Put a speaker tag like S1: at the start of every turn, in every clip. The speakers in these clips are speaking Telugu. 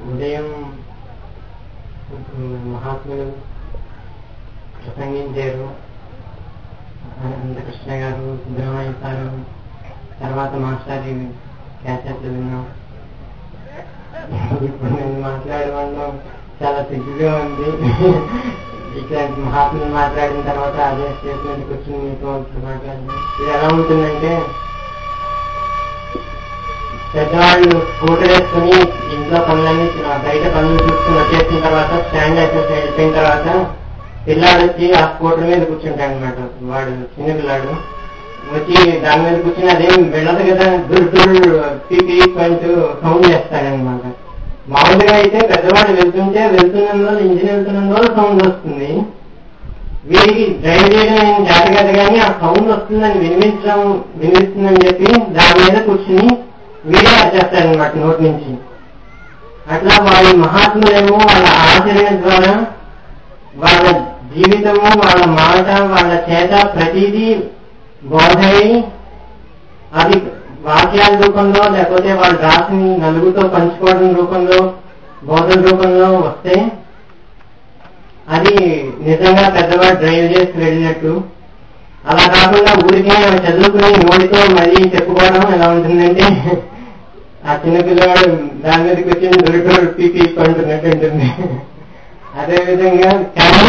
S1: ఉదయం ఉమ్, మహాత్ములు ప్రసంగించారు అనంతకృష్ణ గారు సుబ్రహ్మణ్య సారు తర్వాత మాస్టర్ క్యాసెట్లు విన్నాం ఇప్పుడు నేను మాట్లాడడం చాలా సిగ్గుగా ఉంది ఇట్లాంటి మహాత్ములు మాట్లాడిన తర్వాత అదే స్టేట్మెంట్ కూర్చొని మీతో ఇప్పుడు మాట్లాడడం ఇది ఎలా ఉంటుందంటే పెద్దవాళ్ళు స్కూటర్ వేసుకుని ఇంట్లో పనులన్నీ ఆ, బయట పనులు చూసుకుని వచ్చేసిన తర్వాత స్టాండ్ వేసేసి వెళ్ళిపోయిన తర్వాత పిల్లాడు వచ్చి ఆ స్కూటర్ మీద కూర్చుంటాడు అనమాట వాడు చిన్న పిల్లాడు వచ్చి దాని మీద కూర్చుని అదేం వెళ్ళదు కదా దుర్ దుర్ పీపీ అంటూ సౌండ్ చేస్తాడనమాట మామూలుగా అయితే పెద్దవాడు వెళ్తుంటే వెళ్తున్నందువల్ల ఇంజిన్ వెళ్తున్నందువల్ల సౌండ్ వస్తుంది వీడికి డ్రైవ్ చేయడం ఏం చేత కాదు కానీ ఆ సౌండ్ వస్తుందని వినిపించడం వినిపిస్తుందని చెప్పి దాని మీద కూర్చుని వీడే వచ్చేస్తాడనమాట నోటి నుంచి అట్లా వాళ్ళ మహాత్ములేమో వాళ్ళ ఆచరణ ద్వారా వాళ్ళ జీవితము వాళ్ళ మాట వాళ్ళ చేత ప్రతిదీ బోధై అది వాక్యాల రూపంలో లేకపోతే వాళ్ళు రాసిన నలుగుతో పంచుకోవడం రూపంలో బోధన రూపంలో వస్తే అది నిజంగా పెద్దవాడు డ్రైవ్ చేసి వెళ్ళినట్టు అలా కాకుండా ఊరికే చదువుకుని నోటితో మళ్ళీ చెప్పుకోవడం ఎలా ఉంటుందంటే ఆ చిన్న పిల్లవాడు దాని మీద కూర్చొని దొరికడు పీపీ అంటున్నట్టు ఉంటుంది అదేవిధంగా కానీ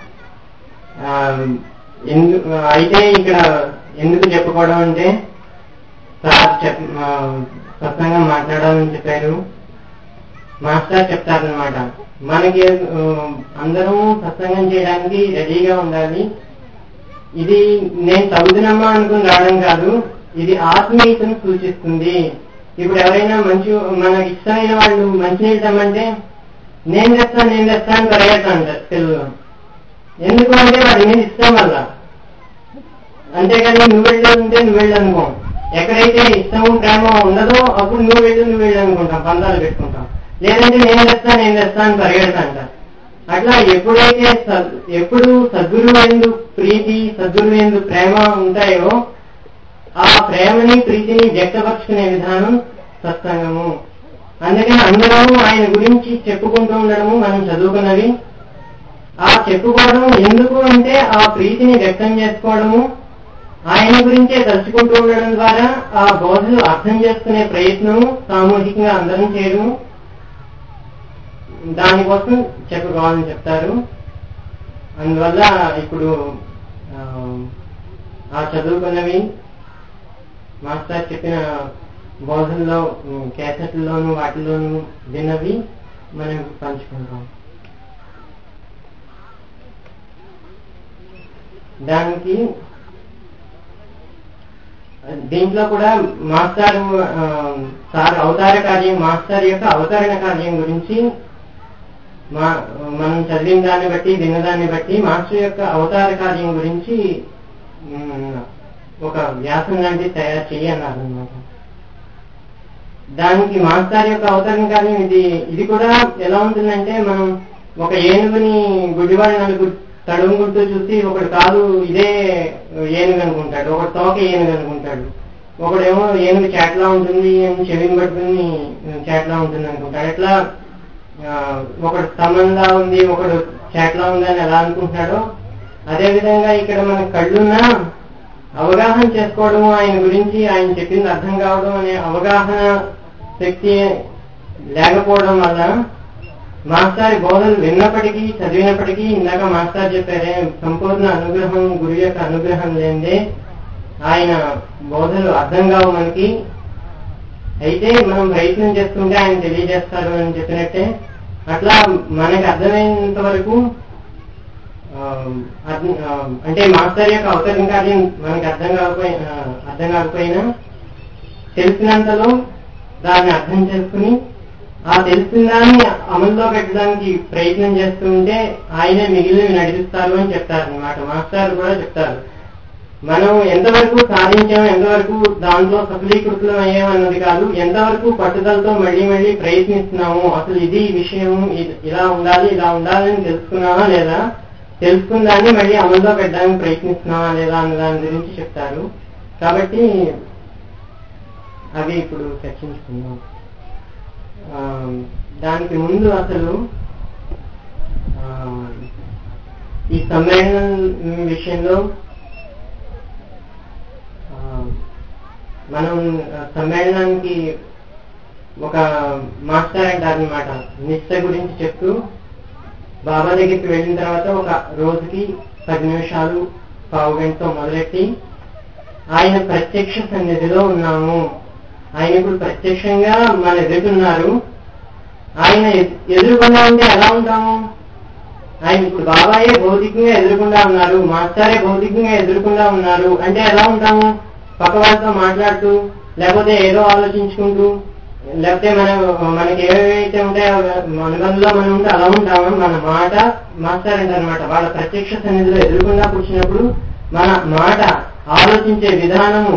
S1: ఆ, ఎందు- అయితే ఇక్కడ ఎందుకు చెప్పుకోవడం అంటే సార్ చెప్ ఆ, స్పష్టంగా మాట్లాడాలని చెప్పారు మాస్టర్ చెప్తారనమాట మనకి ఆ, అందరం సత్సంగం చేయడానికి రెడీగా ఉండాలి ఇది నేను చదువుతున్నామా అనుకుని రావడం కాదు ఇది ఆత్మీయతను సూచిస్తుంది ఇప్పుడు ఎవరైనా మంచి మనకి ఇష్టమైన వాళ్ళు మంచినీళ్ళు తెమ్మంటే నేను తెస్తాను నేను తెస్తాను పరిగెడతా అంటారు తెలుగులో ఎందుకు అంటే వాడి మీద ఇష్టం వల్ల అంతేకాని నువ్వు వెళ్ళాలంటే నువ్వు వెళ్ళు అనుకో ఎక్కడైతే ఇష్టం ప్రేమ ఉండదో అప్పుడు నువ్వు వెళ్ళు నువ్వు వెళ్ళు అనుకుంటాం పందాలు పెట్టుకుంటాం లేదంటే నేను తెస్తా నేను తెస్తా అని పరిగెడతా అంట అట్లా ఎప్పుడైతే సద్- ఎప్పుడు సద్గురు ఎందు ప్రీతి సద్గురు ఎందు ప్రేమ ఉంటాయో ఆ ప్రేమని ప్రీతిని వ్యక్తపరుచుకునే విధానం సత్సంగము అందుకని అందరము ఆయన గురించి చెప్పుకుంటూ ఉండడము మనం చదువుకున్నవి ఆ చెప్పుకోవడం ఎందుకు అంటే ఆ ప్రీతిని వ్యక్తం చేసుకోవడము ఆయన గురించే తలుచుకుంటూ ఉండడం ద్వారా ఆ బోధలు అర్థం చేసుకునే ప్రయత్నము సామూహికంగా అందరం చేయడము దానికోసం చెప్పుకోవాలని చెప్తారు అందువల్ల ఇప్పుడు ఆ, ఆ చదువుకున్నవి మాస్టర్ చెప్పిన బోధనలో ఉమ్, క్యాసెట్లలోను వాటిలోను విన్నవి మనం పంచుకుంటాం దానికి దీంట్లో కూడా మాస్టర్ ఆ, సార్ అవతార కార్యం మాస్టర్ యొక్క అవతరణ కార్యం గురించి మా మనం చదివిన దాన్ని బట్టి విన్నదాన్ని బట్టి మాస్టర్ యొక్క అవతార కార్యం గురించి ఉమ్, ఒక వ్యాసం లాంటిది తయారు చెయ్యి అన్నారు అనమాట దానికి మాస్టర్ యొక్క అవతరణ కార్యం ఇది ఇది కూడా ఎలా ఉంటుందంటే మనం ఒక ఏనుగుని గుడ్డివాడి నలుగురు తడుముకుంటూ చూసి ఒకడు కాదు ఇదే ఏనుగు అనుకుంటాడు ఒకడు తోక ఏనుగు అనుకుంటాడు ఒకడేమో ఏనుగు చేట్లా ఉంటుంది అని చెవిని పట్టుకుని చేట్లా ఉంటుంది అనుకుంటాడు ఎట్లా ఆ, ఒకడు స్తంభంలా ఉంది ఒకడు చేట్లా ఉంది అని ఎలా అనుకుంటున్నాడో అదే విధంగా ఇక్కడ మన కళ్ళున్నా అవగాహన చేసుకోవడము ఆయన గురించి ఆయన చెప్పింది అర్థం కావడం అనే అవగాహన శక్తి లేకపోవడం వల్ల మాస్టర్ బోధనలు విన్నప్పటికీ చదివినప్పటికీ ఇందాక మాస్టర్ చెప్పారే సంపూర్ణ అనుగ్రహం గురు యొక్క అనుగ్రహం లేనిదే ఆయన బోధనలు అర్థం కావు మనకి అయితే మనం ప్రయత్నం చేస్తుంటే ఆయన తెలియజేస్తారు అని చెప్పినట్టే అట్లా మనకి అర్థమైనంత వరకు ఆ, అర్థం- ఆ, అంటే మాస్టర్ యొక్క అవతరణ కార్యం మనకి అర్థం కాకపోయినా అర్థం కాకపోయినా తెలిసినంతలో దాన్ని అర్థం చేసుకుని ఆ తెలిసిన దాన్ని అమల్లో పెట్టడానికి ప్రయత్నం చేస్తూ ఉంటే ఆయనే మిగిలినవి నడిపిస్తారు అని చెప్తారు అనమాట మాస్టర్ కూడా చెప్తారు మనం ఎంతవరకు సాధించాం ఎంతవరకు దాంట్లో సఫలీకృతం అయ్యామన్నది కాదు ఎంతవరకు పట్టుదలతో మళ్ళీ మళ్ళీ ప్రయత్నిస్తున్నాము అసలు ఇది విషయం ఇది- ఇలా ఉండాలి ఇలా ఉండాలని తెలుసుకున్నామా లేదా తెలుసుకున్న దాన్ని మళ్ళీ అమల్లో పెట్టడానికి ప్రయత్నిస్తున్నామా లేదా అన్న దాని గురించి చెప్తారు కాబట్టి అవి ఇప్పుడు చర్చించుకుందాం ఆ, దానికి ముందు అసలు ఆ, ఈ సమ్మేళనం విషయంలో ఆ, మనం సమ్మేళనానికి ఒక మాస్టర్ అంటారనమాట నిష్ట గురించి చెప్తూ బాబా దగ్గరికి వెళ్ళిన తర్వాత ఒక రోజుకి పది నిమిషాలు పావు గంటతో మొదలెట్టి ఆయన ప్రత్యక్ష సన్నిధిలో ఉన్నాము ఆయన ఇప్పుడు ప్రత్యక్షంగా మన ఎదుగుతున్నారు ఆయన ఎ- ఎదురుకుండా ఉంటే ఎలా ఉంటాము ఆయన ఇప్పుడు బాబాయే భౌతికంగా ఎదురుకుండా ఉన్నారు మాస్టరే భౌతికంగా ఎదురుకుండా ఉన్నారు అంటే ఎలా ఉంటాము పక్క వాళ్ళతో మాట్లాడుతూ లేకపోతే ఏదో ఆలోచించుకుంటూ లేకపోతే మన మనకి ఏవైతే ఉంటాయో మనలో మనం ఉంటే అలా ఉంటాము మన మాట మాస్టర్ అంటారనమాట వాళ్ళ ప్రత్యక్ష సన్నిధిలో ఎదురుకుండా కూర్చున్నప్పుడు మన మాట ఆలోచించే విధానము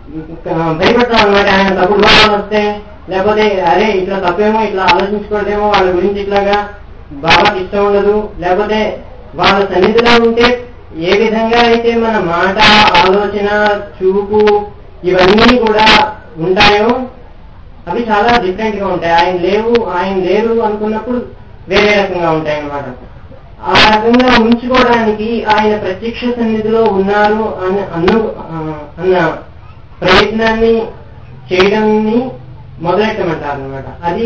S1: భయపడతాం అనమాట ఆయన తప్పుడు భావాలు వస్తే లేకపోతే అరే ఇట్లా తప్పేమో ఇట్లా ఆలోచించకూడదేమో వాళ్ళ గురించి ఇట్లాగా బాబాకి ఇష్టం ఉండదు లేకపోతే వాళ్ళ సన్నిధిలో ఉంటే ఏ విధంగా అయితే మన మాట ఆలోచన చూపు ఇవన్నీ కూడా ఉంటాయో అవి చాలా డిఫరెంట్ గా ఉంటాయి ఆయన లేవు ఆయన లేరు అనుకున్నప్పుడు వేరే రకంగా ఉంటాయి అన్నమాట ఆ రకంగా ఉంచుకోవడానికి ఆయన ప్రత్యక్ష సన్నిధిలో ఉన్నారు అని అన్న ఆ, అన్న ప్రయత్నాన్ని చేయడాన్ని మొదలెట్టమంటారు అనమాట అది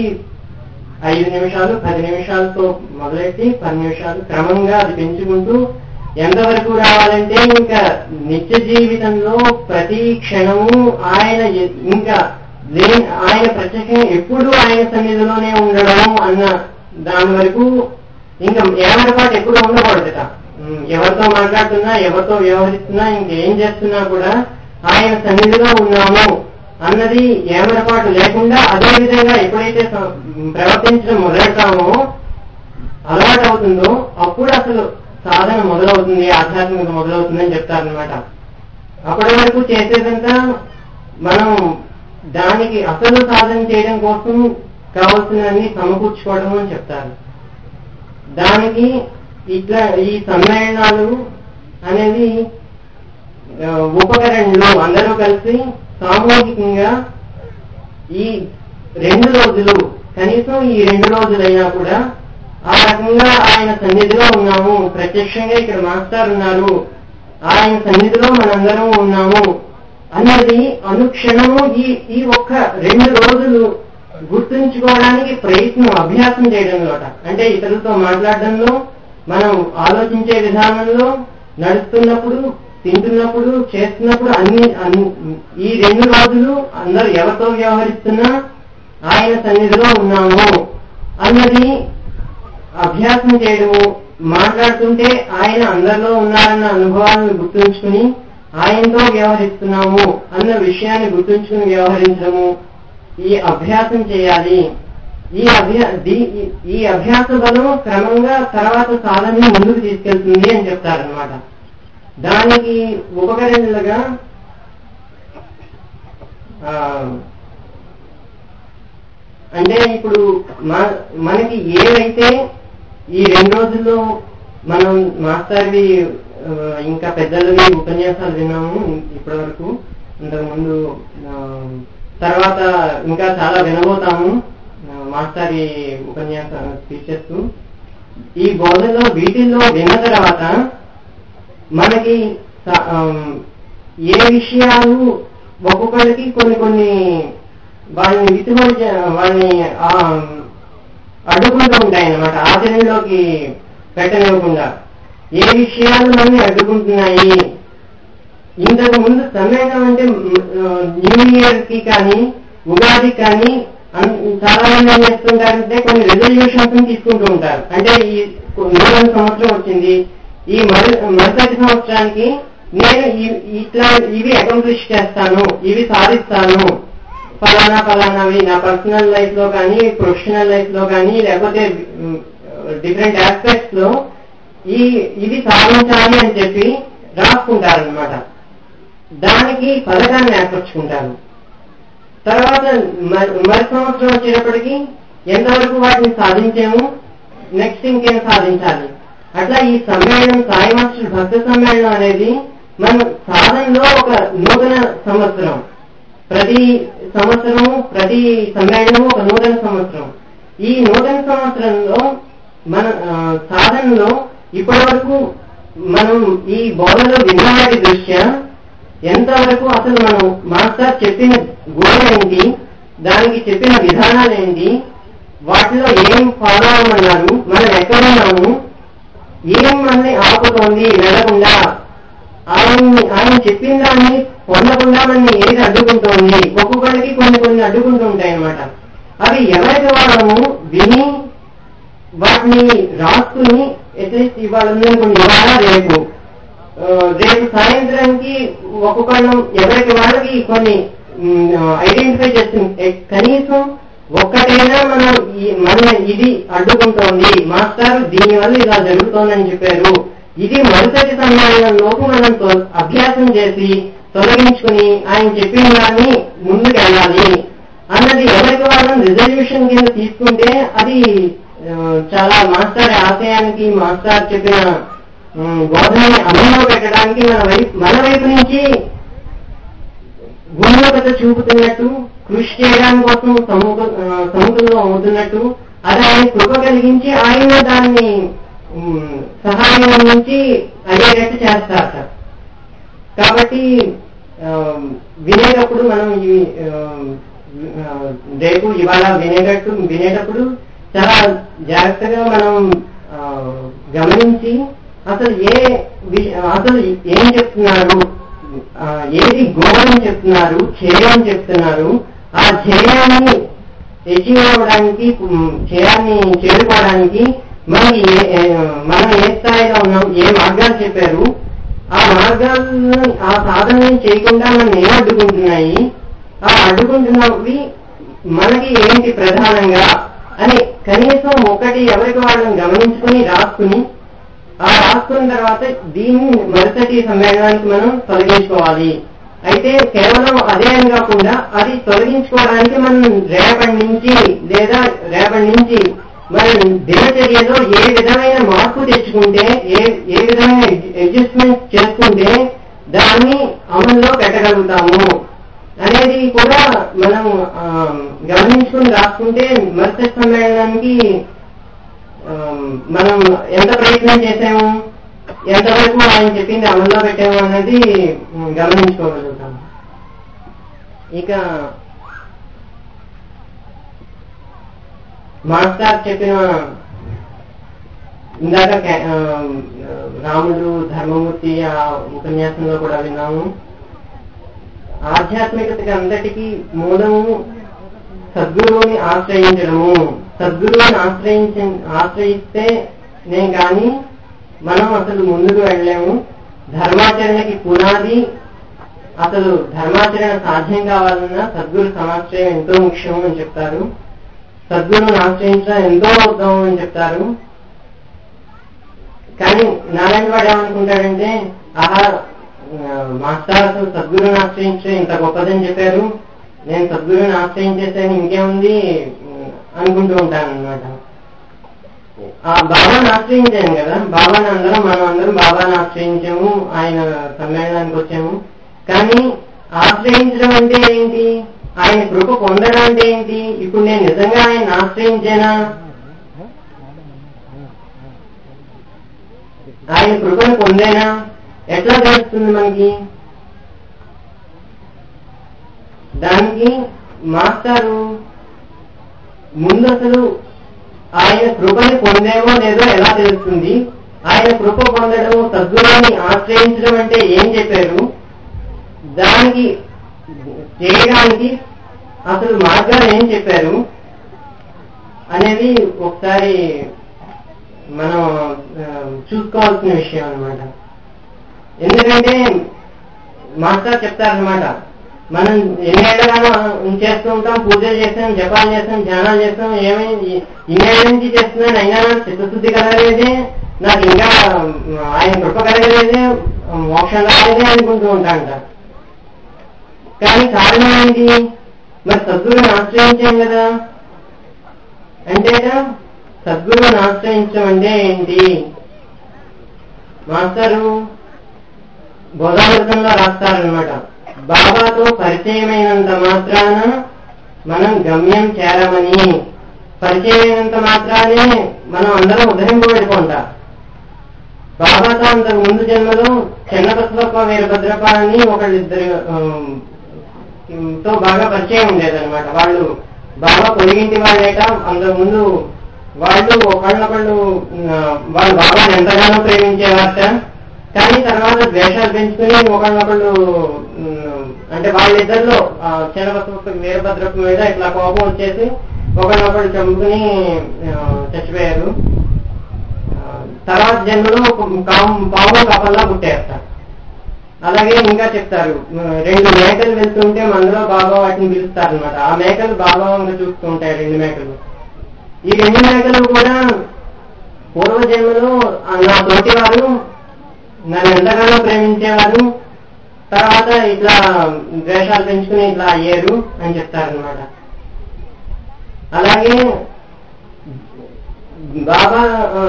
S1: ఐదు నిమిషాలు పది నిమిషాలతో మొదలెట్టి పది నిమిషాలు క్రమంగా అది పెంచుకుంటూ ఎంతవరకు రావాలంటే ఇంకా నిత్య జీవితంలో ప్రతి క్షణము ఆయన ఎ- ఇంకా లే- ఆయన ప్రత్యేకంగా ఎప్పుడు ఆయన సన్నిధిలోనే ఉండడం అన్న దాని వరకు ఇంకా ఏమరపాటు ఎప్పుడు ఉండకూడదట ఉమ్, ఎవరితో మాట్లాడుతున్నా ఎవరితో వ్యవహరిస్తున్నా ఇంకేం చేస్తున్నా కూడా ఆయన సన్నిధిలో ఉన్నాము అన్నది ఏమరపాటు లేకుండా అదే విధంగా ఎప్పుడైతే స- ప్రవర్తించడం మొదలెడతామో అలవాటు అవుతుందో అప్పుడు అసలు సాధన మొదలవుతుంది ఆధ్యాత్మికత మొదలవుతుందని చెప్తారనమాట అప్పటి వరకు చేసేదంతా మనం దానికి అసలు సాధన చేయడం కోసం కావలసినవన్నీ సమకూర్చుకోవడం అని చెప్తారు దానికి ఇట్లా ఈ సమ్మేళనాలు అనేది ఆ, ఉపకరణలు అందరూ కలిసి సామూహికంగా ఈ రెండు రోజులు కనీసం ఈ రెండు రోజులైనా కూడా ఆ రకంగా ఆయన సన్నిధిలో ఉన్నాము ప్రత్యక్షంగా ఇక్కడ మాస్టర్ ఉన్నారు ఆయన సన్నిధిలో మనందరం ఉన్నాము అన్నది అనుక్షణము ఈ ఈ ఒక్క రెండు రోజులు గుర్తుంచుకోవడానికి ప్రయత్నం అభ్యాసం చేయడంలో అంటే ఇతరులతో మాట్లాడడంలో మనం ఆలోచించే విధానంలో నడుస్తున్నప్పుడు తింటున్నప్పుడు చేస్తున్నప్పుడు అన్ని అన్ని- ఈ రెండు రోజులు అందరూ ఎవరితో వ్యవహరిస్తున్నా ఆయన సన్నిధిలో ఉన్నాము అన్నది అభ్యాసం చేయడము మాట్లాడుతుంటే ఆయన అందరిలో ఉన్నారన్న అనుభవాలను గుర్తుంచుకుని ఆయనతో వ్యవహరిస్తున్నాము అన్న విషయాన్ని గుర్తుంచుకుని వ్యవహరించడము ఈ అభ్యాసం చేయాలి ఈ అభ్యా దీ- ఈ అభ్యాస బలం క్రమంగా తర్వాత సాధనని ముందుకు తీసుకెళ్తుంది అని చెప్తారనమాట దానికి ఉపకరణలుగా ఆ, అంటే ఇప్పుడు మ- మనకి ఏవైతే ఈ రెండు రోజుల్లో మనం మాస్టర్వి ఆ, ఇంకా పెద్దలవి ఉపన్యాసాలు విన్నాము ఇప్పటి వరకు ఇంతకుముందు ఆ, తర్వాత ఇంకా చాలా వినబోతాము ఆ, మాస్టర్ ఈ ఉపన్యాస స్పీచెస్ ఈ బోధనలో వీటిల్లో విన్న తర్వాత మనకి స- ఆమ్, ఏ విషయాలు ఒక్కొక్కరికి కొన్ని కొన్ని వాళ్ళని విసుగొని చే- వాళ్ళని ఆమ్, అడ్డుకుంటూ ఉంటాయి అన్నమాట ఆచరణలోకి పెట్టనివ్వకుండా ఏ విషయాలు మనల్ని అడ్డుకుంటున్నాయి ఇంతకు ముందు సమ్మేళనం అంటే న్యూ ఇయర్ కి కానీ ఉగాది కానీ అన్- చాలా మంది ఏం చేస్తుంటారంటే కొన్ని రెజల్యూషన్స్ తీసుకుంటూ ఉంటారు అంటే ఈ నూతన సంవత్సరం వచ్చింది ఈ మరి మరుసటి సంవత్సరానికి నేను ఈ- ఇట్లా ఇవి అకంప్లిష్ చేస్తాను ఇవి సాధిస్తాను ఫలానా ఫలానావి నా పర్సనల్ లైఫ్ లో కానీ ప్రొఫెషనల్ లైఫ్ లో కానీ లేకపోతే డిఫరెంట్ ఆస్పెక్ట్స్ లో ఈ ఇది సాధించాలి అని చెప్పి రాసుకుంటారనమాట దానికి పథకాన్ని ఏర్పరచుకుంటారు తర్వాత మరి మరి సంవత్సరం వచ్చేటప్పటికి ఎంతవరకు వాటిని సాధించాము నెక్స్ట్ ఇంకేం సాధించాలి అట్లా ఈ సమ్మేళనం సాయి మాస్టర్ భక్త సమ్మేళనం అనేది మన సాధనలో ఒక నూతన సంవత్సరం ప్రతి సంవత్సరము ప్రతి సమ్మేళనము ఒక నూతన సంవత్సరం ఈ నూతన సంవత్సరంలో మన ఆ, సాధనలో ఇప్పటి వరకు మనం ఈ బోధలో విన్న వాటి దృష్ట్యా ఎంతవరకు అసలు మనం మాస్టర్ చెప్పిన గోల్ ఏంటి దానికి చెప్పిన విధానాలు ఏంటి వాటిలో ఏం ఫాలో అవ్వమన్నారు మనం ఎక్కడున్నాము ఏం మనని ఆపుతోంది వెళ్లకుండా ఆయన ఆయన చెప్పిన దాన్ని పొందకుండా మనని ఏది అడ్డుకుంటోంది ఒక్కొక్కరికి కొన్ని కొన్ని అడ్డుకుంటూ ఉంటాయి అన్నమాట అవి ఎవరికి వాళ్ళము విని వాటిని రాసుకుని అట్లీస్ట్ ఇవాళ ఉందనుకోండి ఇవాళ రేపు ఆ, రేపు సాయంత్రానికి ఒక్కొక్కళ్ళం ఎవరికి వాళ్ళకి కొన్ని ఐడెంటిఫై చేస్తుంది ఎ- కనీసం ఒక్కటైనా మనం ఈ- మన ఇది అడ్డుకుంటోంది మాస్టర్ దీని వల్ల ఇలా జరుగుతోందని చెప్పారు ఇది మరుసటి సమ్మేళనంలోపు మనం తొ- అభ్యాసం చేసి తొలగించుకుని ఆయన చెప్పిన దాన్ని ముందుకు వెళ్ళాలి అన్నది ఎవరికి వాళ్ళం రిజల్యూషన్ కింద తీసుకుంటే అది ఆ, చాలా మాస్టర్ ఆశయానికి మాస్టర్ చెప్పిన ఉమ్, బోధనని అమలులో పెట్టడానికి మన వైపు మన వైపు నుంచి గుణవత చూపుతున్నట్టు కృషి చేయడానికి కోసం సముఖ ఆ, సముఖంలో అవుతున్నట్టు అది ఆయన కృప కలిగించి ఆయన దాన్ని ఉమ్, సహాయం నుంచి అయ్యేటట్టు చేస్తారట కాబట్టి ఆ, వినేటప్పుడు మనం ఈ ఆ, ఆ, రేపు ఇవాళ వినేటట్టు వినేటప్పుడు చాలా జాగ్రత్తగా మనం ఆ, గమనించి అసలు ఏ వి- అసలు ఏం చెప్తున్నారు ఆ, ఏది గోళం చెప్తున్నారు ధ్యేయం చెప్తున్నారు ఆ ధ్యేయాన్ని అచీవ్ అవ్వడానికి ఉమ్, ధ్యేయాన్ని చేరుకోవడానికి మనకి ఏ- ఏ- మనం ఏ స్థాయిలో ఉన్నాం ఏ మార్గాలు చెప్పారు ఆ మార్గాలను ఆ సాధనని చేయకుండా మనం ఏం అడ్డుకుంటున్నాయి ఆ అడ్డుకుంటున్నవి మనకి ఏంటి ప్రధానంగా అని కనీసం ఒకటి ఎవరికి వాళ్ళని గమనించుకుని రాసుకుని ఆ రాసుకున్న తర్వాత దీన్ని మరుసటి సమ్మేళనానికి మనం తొలగించుకోవాలి అయితే కేవలం అదే అని కాకుండా అది తొలగించుకోవడానికి మనం రేపటి నుంచి లేదా రేపటి నుంచి మనం దినచర్యలో ఏ విధమైన మార్పు తెచ్చుకుంటే ఏ ఏ విధమైన అడ్జస్ట్మెంట్ చేసుకుంటే దాన్ని అమల్లో పెట్టగలుగుతాము అనేది కూడా మనం ఆ, గమనించుకుని రాసుకుంటే మరుసటి సమ్మేళనానికి ఆ, మనం ఎంత ప్రయత్నం చేసాము ఎంతవరకు ఆయన చెప్పింది అమల్లో పెట్టాము అనేది ఉమ్, గమనించుకోగలుగుతాం ఇక మాస్టర్ చెప్పిన ఇందాక కే- ఆ, రాముడు ధర్మమూర్తి ఆ ఉపన్యాసంలో కూడా విన్నాము ఆధ్యాత్మికతకి అంతటికీ మూలము సద్గురువుని ఆశ్రయించడము సద్గురువుని ఆశ్రయించ ఆశ్రయిస్తే నేను కానీ మనం అసలు ముందుకు వెళ్ళలేము ధర్మాచరణకి పునాది అసలు ధర్మాచరణ సాధ్యం కావాలన్నా సద్గురు సమాశ్రయం ఎంతో ముఖ్యం అని చెప్తారు సద్గురువుని ఆశ్రయించడం ఎంతో ఉత్తమం అని చెప్తారు కానీ నారాయణ వాడు ఏమనుకుంటాడంటే ఆహా ఆ, మాస్టర్ అసలు సద్గురుని ఆశ్రయించడం ఇంత గొప్పదని చెప్పారు నేను సద్గురుని ఆశ్రయించేసాను ఇంకేముంది ఉమ్, అనుకుంటూ ఉంటాను అనమాట ఆ బాబాని ఆశ్రయించాను కదా బాబాని అందరం మనం అందరం బాబాని ఆశ్రయించాము ఆయన సమ్మేళనానికి వచ్చాము కానీ ఆశ్రయించడం అంటే ఏంటి ఆయన కృప పొందడం అంటే ఏంటి ఇప్పుడు నేను నిజంగా ఆయన ఆశ్రయించానా ఆయన కృపను పొందేనా ఎట్లా తెలుస్తుంది మనకి దానికి మాస్టారు ముందు అసలు ఆయన కృపని పొందేమో లేదో ఎలా తెలుస్తుంది ఆయన కృప పొందడం సద్గురువుని ఆశ్రయించడం అంటే ఏం చెప్పారు దానికి చేయడానికి అసలు మార్గాలు ఏం చెప్పారు అనేది ఒకసారి మనం ఆ, చూసుకోవాల్సిన విషయం అన్నమాట ఎందుకంటే మాస్టర్ చెప్తారనమాట మనం ఎన్నేళ్ళగానో చేస్తూ ఉంటాం పూజలు చేస్తాం జపాలు చేస్తాం ధ్యానాలు చేస్తాం ఏమైంది ఇన్నేళ్ళ నుంచి చేస్తున్నాను అయినా నాకు చిత్తశుద్ధి కలగలేదే నాకు ఇంకా ఆయన కృప కలగలేదే మోక్షం రాలేదే అనుకుంటూ ఉంటాంట కానీ కారణం ఏంటి మరి సద్గురుని ఆశ్రయించాం కదా అంటేగా సద్గురువుని ఆశ్రయించడం అంటే ఏంటి మాస్టరు బోధామృతంలో రాస్తారనమాట బాబాతో పరిచయమైనంత మాత్రాన మనం గమ్యం చేరమని పరిచయం అయినంత మాత్రానే మనం అందరం ఉద్ధరింపబడిపోంటాం బాబాతో అంతకు ముందు జన్మలో చెన్నబసవప్ప వీరభద్రప్ప అని ఒకళ్ళిద్దరు ఆమ్, తో బాగా పరిచయం ఉండేదన్నమాట వాళ్ళు బాగా పొరిగింటి వాళ్ళేట అంతకు ముందు వాళ్ళు ఒకళ్ళొకళ్ళు ఆ, వాళ్ళు బాబాని ఎంతగానో ప్రేమించేవారట కానీ తర్వాత ద్వేషాలు పెంచుకుని ఒకళ్ళొకళ్ళు ఉమ్, అంటే వాళ్ళిద్దరిలో చెన్నబసవప్ప వీరభద్రప్ప మీద ఇట్లా కోపం వచ్చేసి ఒకళ్ళొకళ్ళు చంపుకుని ఆ, చచ్చిపోయారు ఆ, తర్వాత జన్మలో ఒక కాము- పాము కపల్లా పుట్టేస్తారు అలాగే ఇంకా చెప్తారు ఆ, రెండు మేకలు వెళ్తుంటే మనలో బాబా వాటిని పిలుస్తారు అనమాట ఆ మేకలు బాబా వంక చూస్తూ ఉంటాయి రెండు మేకలు ఈ రెండు మేకలు కూడా పూర్వజన్మలో ఆ, నా తోటి వారు నన్ను ఎంతగానో ప్రేమించేవారు తర్వాత ఇట్లా ద్వేషాలు పెంచుకుని ఇట్లా అయ్యారు అని చెప్తారనమాట అలాగే బాబా ఆ,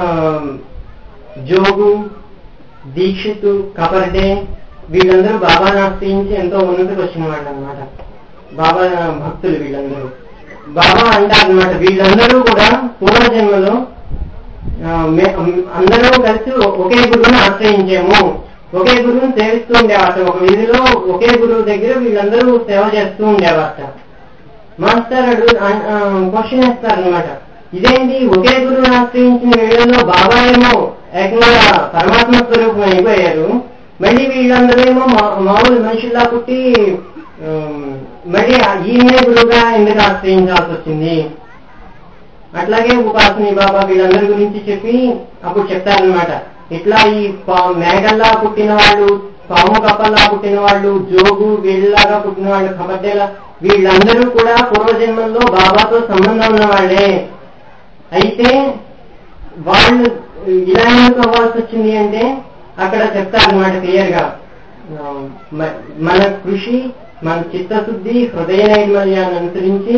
S1: జోగు దీక్షితు కపర్డే వీళ్ళందరూ బాబాను ఆశ్రయించి ఎంతో ఉన్నతికి వచ్చిన వాళ్ళు అనమాట బాబా భక్తులు వీళ్ళందరూ బాబా అంటారు అనమాట వీళ్ళందరూ కూడా పూర్వజన్మలో ఆ, మే- అందరూ కలిసి ఒకే గురువుని ఆశ్రయించాము ఒకే గురువుని సేవిస్తూ ఉండేవాట ఒక వీధిలో ఒకే గురువు దగ్గర వీళ్ళందరూ సేవ చేస్తూ ఉండేవాట మాస్టర్ అడు క్వశ్చన్ వేస్తారనమాట ఇదేంటి ఒకే గురువుని ఆశ్రయించిన వీళ్ళలో బాబా ఏమో ఏకంగా పరమాత్మ స్వరూపం అయిపోయారు మళ్ళీ వీళ్ళందరూ ఏమో మా- మామూలు మనుషుల్లా పుట్టి ఉమ్, మళ్ళీ ఈయనే గురువుగా ఎందుకు ఆశ్రయించాల్సి వచ్చింది అట్లాగే ఉపాసని బాబా వీళ్ళందరి గురించి చెప్పి అప్పుడు చెప్తారనమాట ఇట్లా ఈ పా- మేఘల్లా పుట్టిన వాళ్ళు పాము కప్పల్లా పుట్టిన వాళ్ళు జోగు వీళ్ళలాగా పుట్టిన వాళ్ళు కబడ్డేలా వీళ్ళందరూ కూడా పూర్వజన్మల్లో బాబాతో సంబంధం ఉన్న వాళ్ళే అయితే వాళ్ళు ఇలా ఎందుకు అవ్వాల్సి వచ్చింది అంటే అక్కడ చెప్తారనమాట క్లియర్ గా ఆ, మ- మన కృషి మన చిత్తశుద్ధి హృదయ నైర్మల్యాన్ని అనుసరించి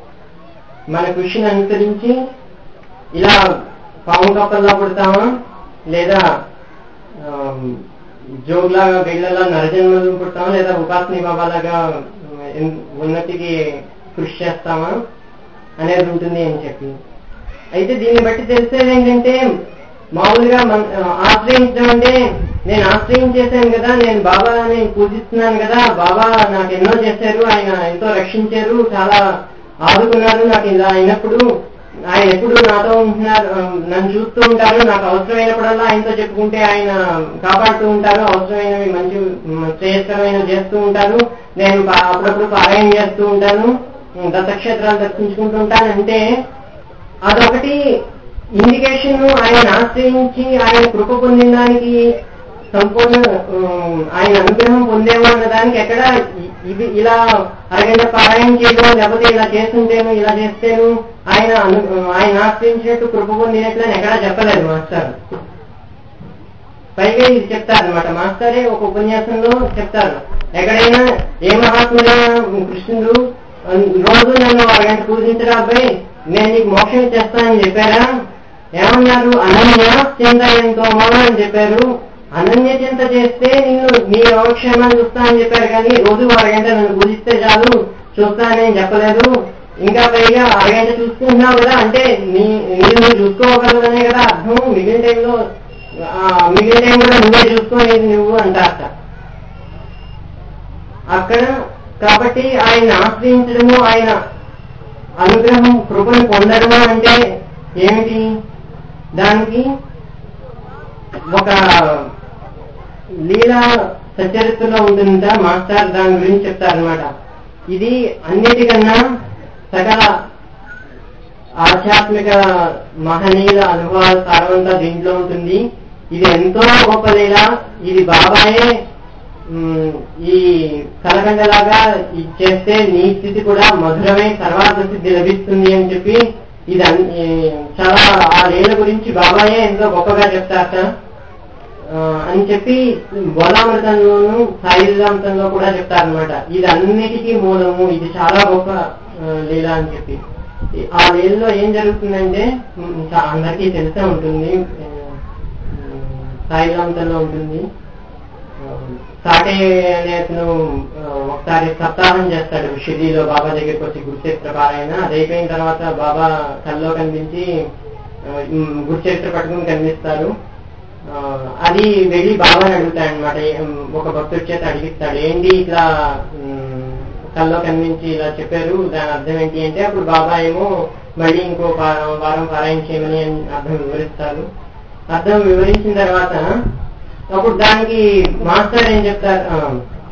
S1: మన కృషిని అనుసరించి ఇలా పాము కప్పల్లా పుడతామా లేదా ఆ, జోగులాగా వీళ్ళలా నరజన్మలు పుడతామా లేదా ఉపాసని బాబాలాగా ఎన్- ఉన్నతికి కృషి చేస్తామా అనేది ఉంటుంది అని చెప్పి అయితే దీన్ని బట్టి తెలిసేది ఏంటంటే మామూలుగా మన ఆశ్రయించడం అంటే నేను ఆశ్రయించేశాను కదా నేను బాబాని పూజిస్తున్నాను కదా బాబా నాకు ఎన్నో చేశారు ఆయన ఎంతో రక్షించారు చాలా ఆదుకున్నారు నాకు ఇలా అయినప్పుడు ఆయన ఎప్పుడు నాతో ఉంటున్నారు ఆ, నన్ను చూస్తూ ఉంటారు నాకు అవసరమైనప్పుడల్లా ఆయనతో చెప్పుకుంటే ఆయన కాపాడుతూ ఉంటారు అవసరమైనవి మంచి మ్, శ్రేయస్కరమైనవి చేస్తూ ఉంటారు నేను పా- అప్పుడప్పుడు పారాయణ చేస్తూ ఉంటాను ఉమ్, దత్తక్షేత్రాలు దర్శించుకుంటూ ఉంటాను అంటే అదొకటి ఇండికేషన్ ఆయన ఆశ్రయించి ఆయన కృప పొందడానికి సంపూర్ణ ఉమ్, ఆయన అనుగ్రహం పొందేమో అన్న దానికి ఎక్కడ ఇ- ఇది ఇలా అరగంట పారాయణ చేయడం లేకపోతే ఇలా చేస్తుంటేను ఇలా చేస్తేను ఆయన అను ఆయన ఆశ్రయించినట్టు కృప పొందినట్లు అని ఎక్కడా చెప్పలేదు మాస్టర్ పైగా ఇది చెప్తారు అనమాట మాస్టరే ఒక ఉపన్యాసంలో చెప్తారు ఎక్కడైనా ఏ మహాత్ముడైనా కృష్ణుడు రోజు నన్ను అరగంట పూజించరా అబ్బాయి నేను నీకు మోక్షం చేస్తానని చెప్పారా ఏమన్నారు అనన్య చింత ఎంతో అని చెప్పారు అనన్య చింత చేస్తే నిన్ను నీ యోగక్షేమాన్ని చూస్తానని చెప్పారు కానీ రోజు అరగంట నన్ను పూజిస్తే చాలు చూస్తానని చెప్పలేదు ఇంకా పైగా అరగంట చూసుకుంటున్నావు కదా అంటే నీ నీవు నువ్వు చూసుకోగలదనే కదా అర్థం మిగిలిన టైంలో ఆ, మిగిలిన టైం కూడా నువ్వే చూసుకోలేదు నువ్వు అంటారట అక్కడ కాబట్టి ఆయన ఆశ్రయించడము ఆయన అనుగ్రహం కృపను పొందడము అంటే ఏమిటి దానికి ఒక లీలా సచరిత్రలో ఉంటుందంట మాస్టర్ దాని గురించి చెప్తారనమాట ఇది అన్నిటికన్నా సకల ఆధ్యాత్మిక మహనీయుల అనుభవాల సారవంతా దీంట్లో ఉంటుంది ఇది ఎంతో గొప్ప లీల ఇది బాబాయే ఉమ్, ఈ కలకండలాగా ఇది చేస్తే నీ స్థితి కూడా మధురమై సర్వార్థ సిద్ధి లభిస్తుంది అని చెప్పి ఇది అన్- ఈ చాలా ఆ లీల గురించి బాబాయే ఎంతో గొప్పగా చెప్తారట ఆ, అని చెప్పి బోధామృతంలోను సాయిలామృతంలో కూడా చెప్తారనమాట ఇది అన్నిటికీ మూలము ఇది చాలా గొప్ప ఆ, లీల అని చెప్పి ఈ- ఆ లీలలో ఏం జరుగుతుందంటే ఉమ్, చా- అందరికీ తెలిసే ఉంటుంది ఆ, ఉమ్, సాయిలామృతంలో ఉంటుంది ఆ, సాటే అనే అతను ఆ, ఒకసారి సప్తాహం చేస్తాడు షిరిడీలో బాబా దగ్గరికి వచ్చి గురుచరిత్ర పారాయణ అది అయిపోయిన తర్వాత బాబా కల్లో కనిపించి ఆ, ఉమ్, గురుచరిత్ర పట్టుకుని కనిపిస్తారు ఆ, అది వెళ్ళి బాబాని అడుగుతాడు అనమాట ఒక భక్తుడి చేత అడిగిస్తాడు ఏంటి ఇట్లా ఉమ్, కల్లో కనిపించి ఇలా చెప్పారు దాని అర్థం ఏంటి అంటే అప్పుడు బాబా ఏమో మళ్ళీ ఇంకో వారం వారం పారాయణ చేయమని అని అర్థం వివరిస్తారు అర్థం వివరించిన తర్వాత అప్పుడు దానికి మాస్టర్ ఏం చెప్తారు ఆ,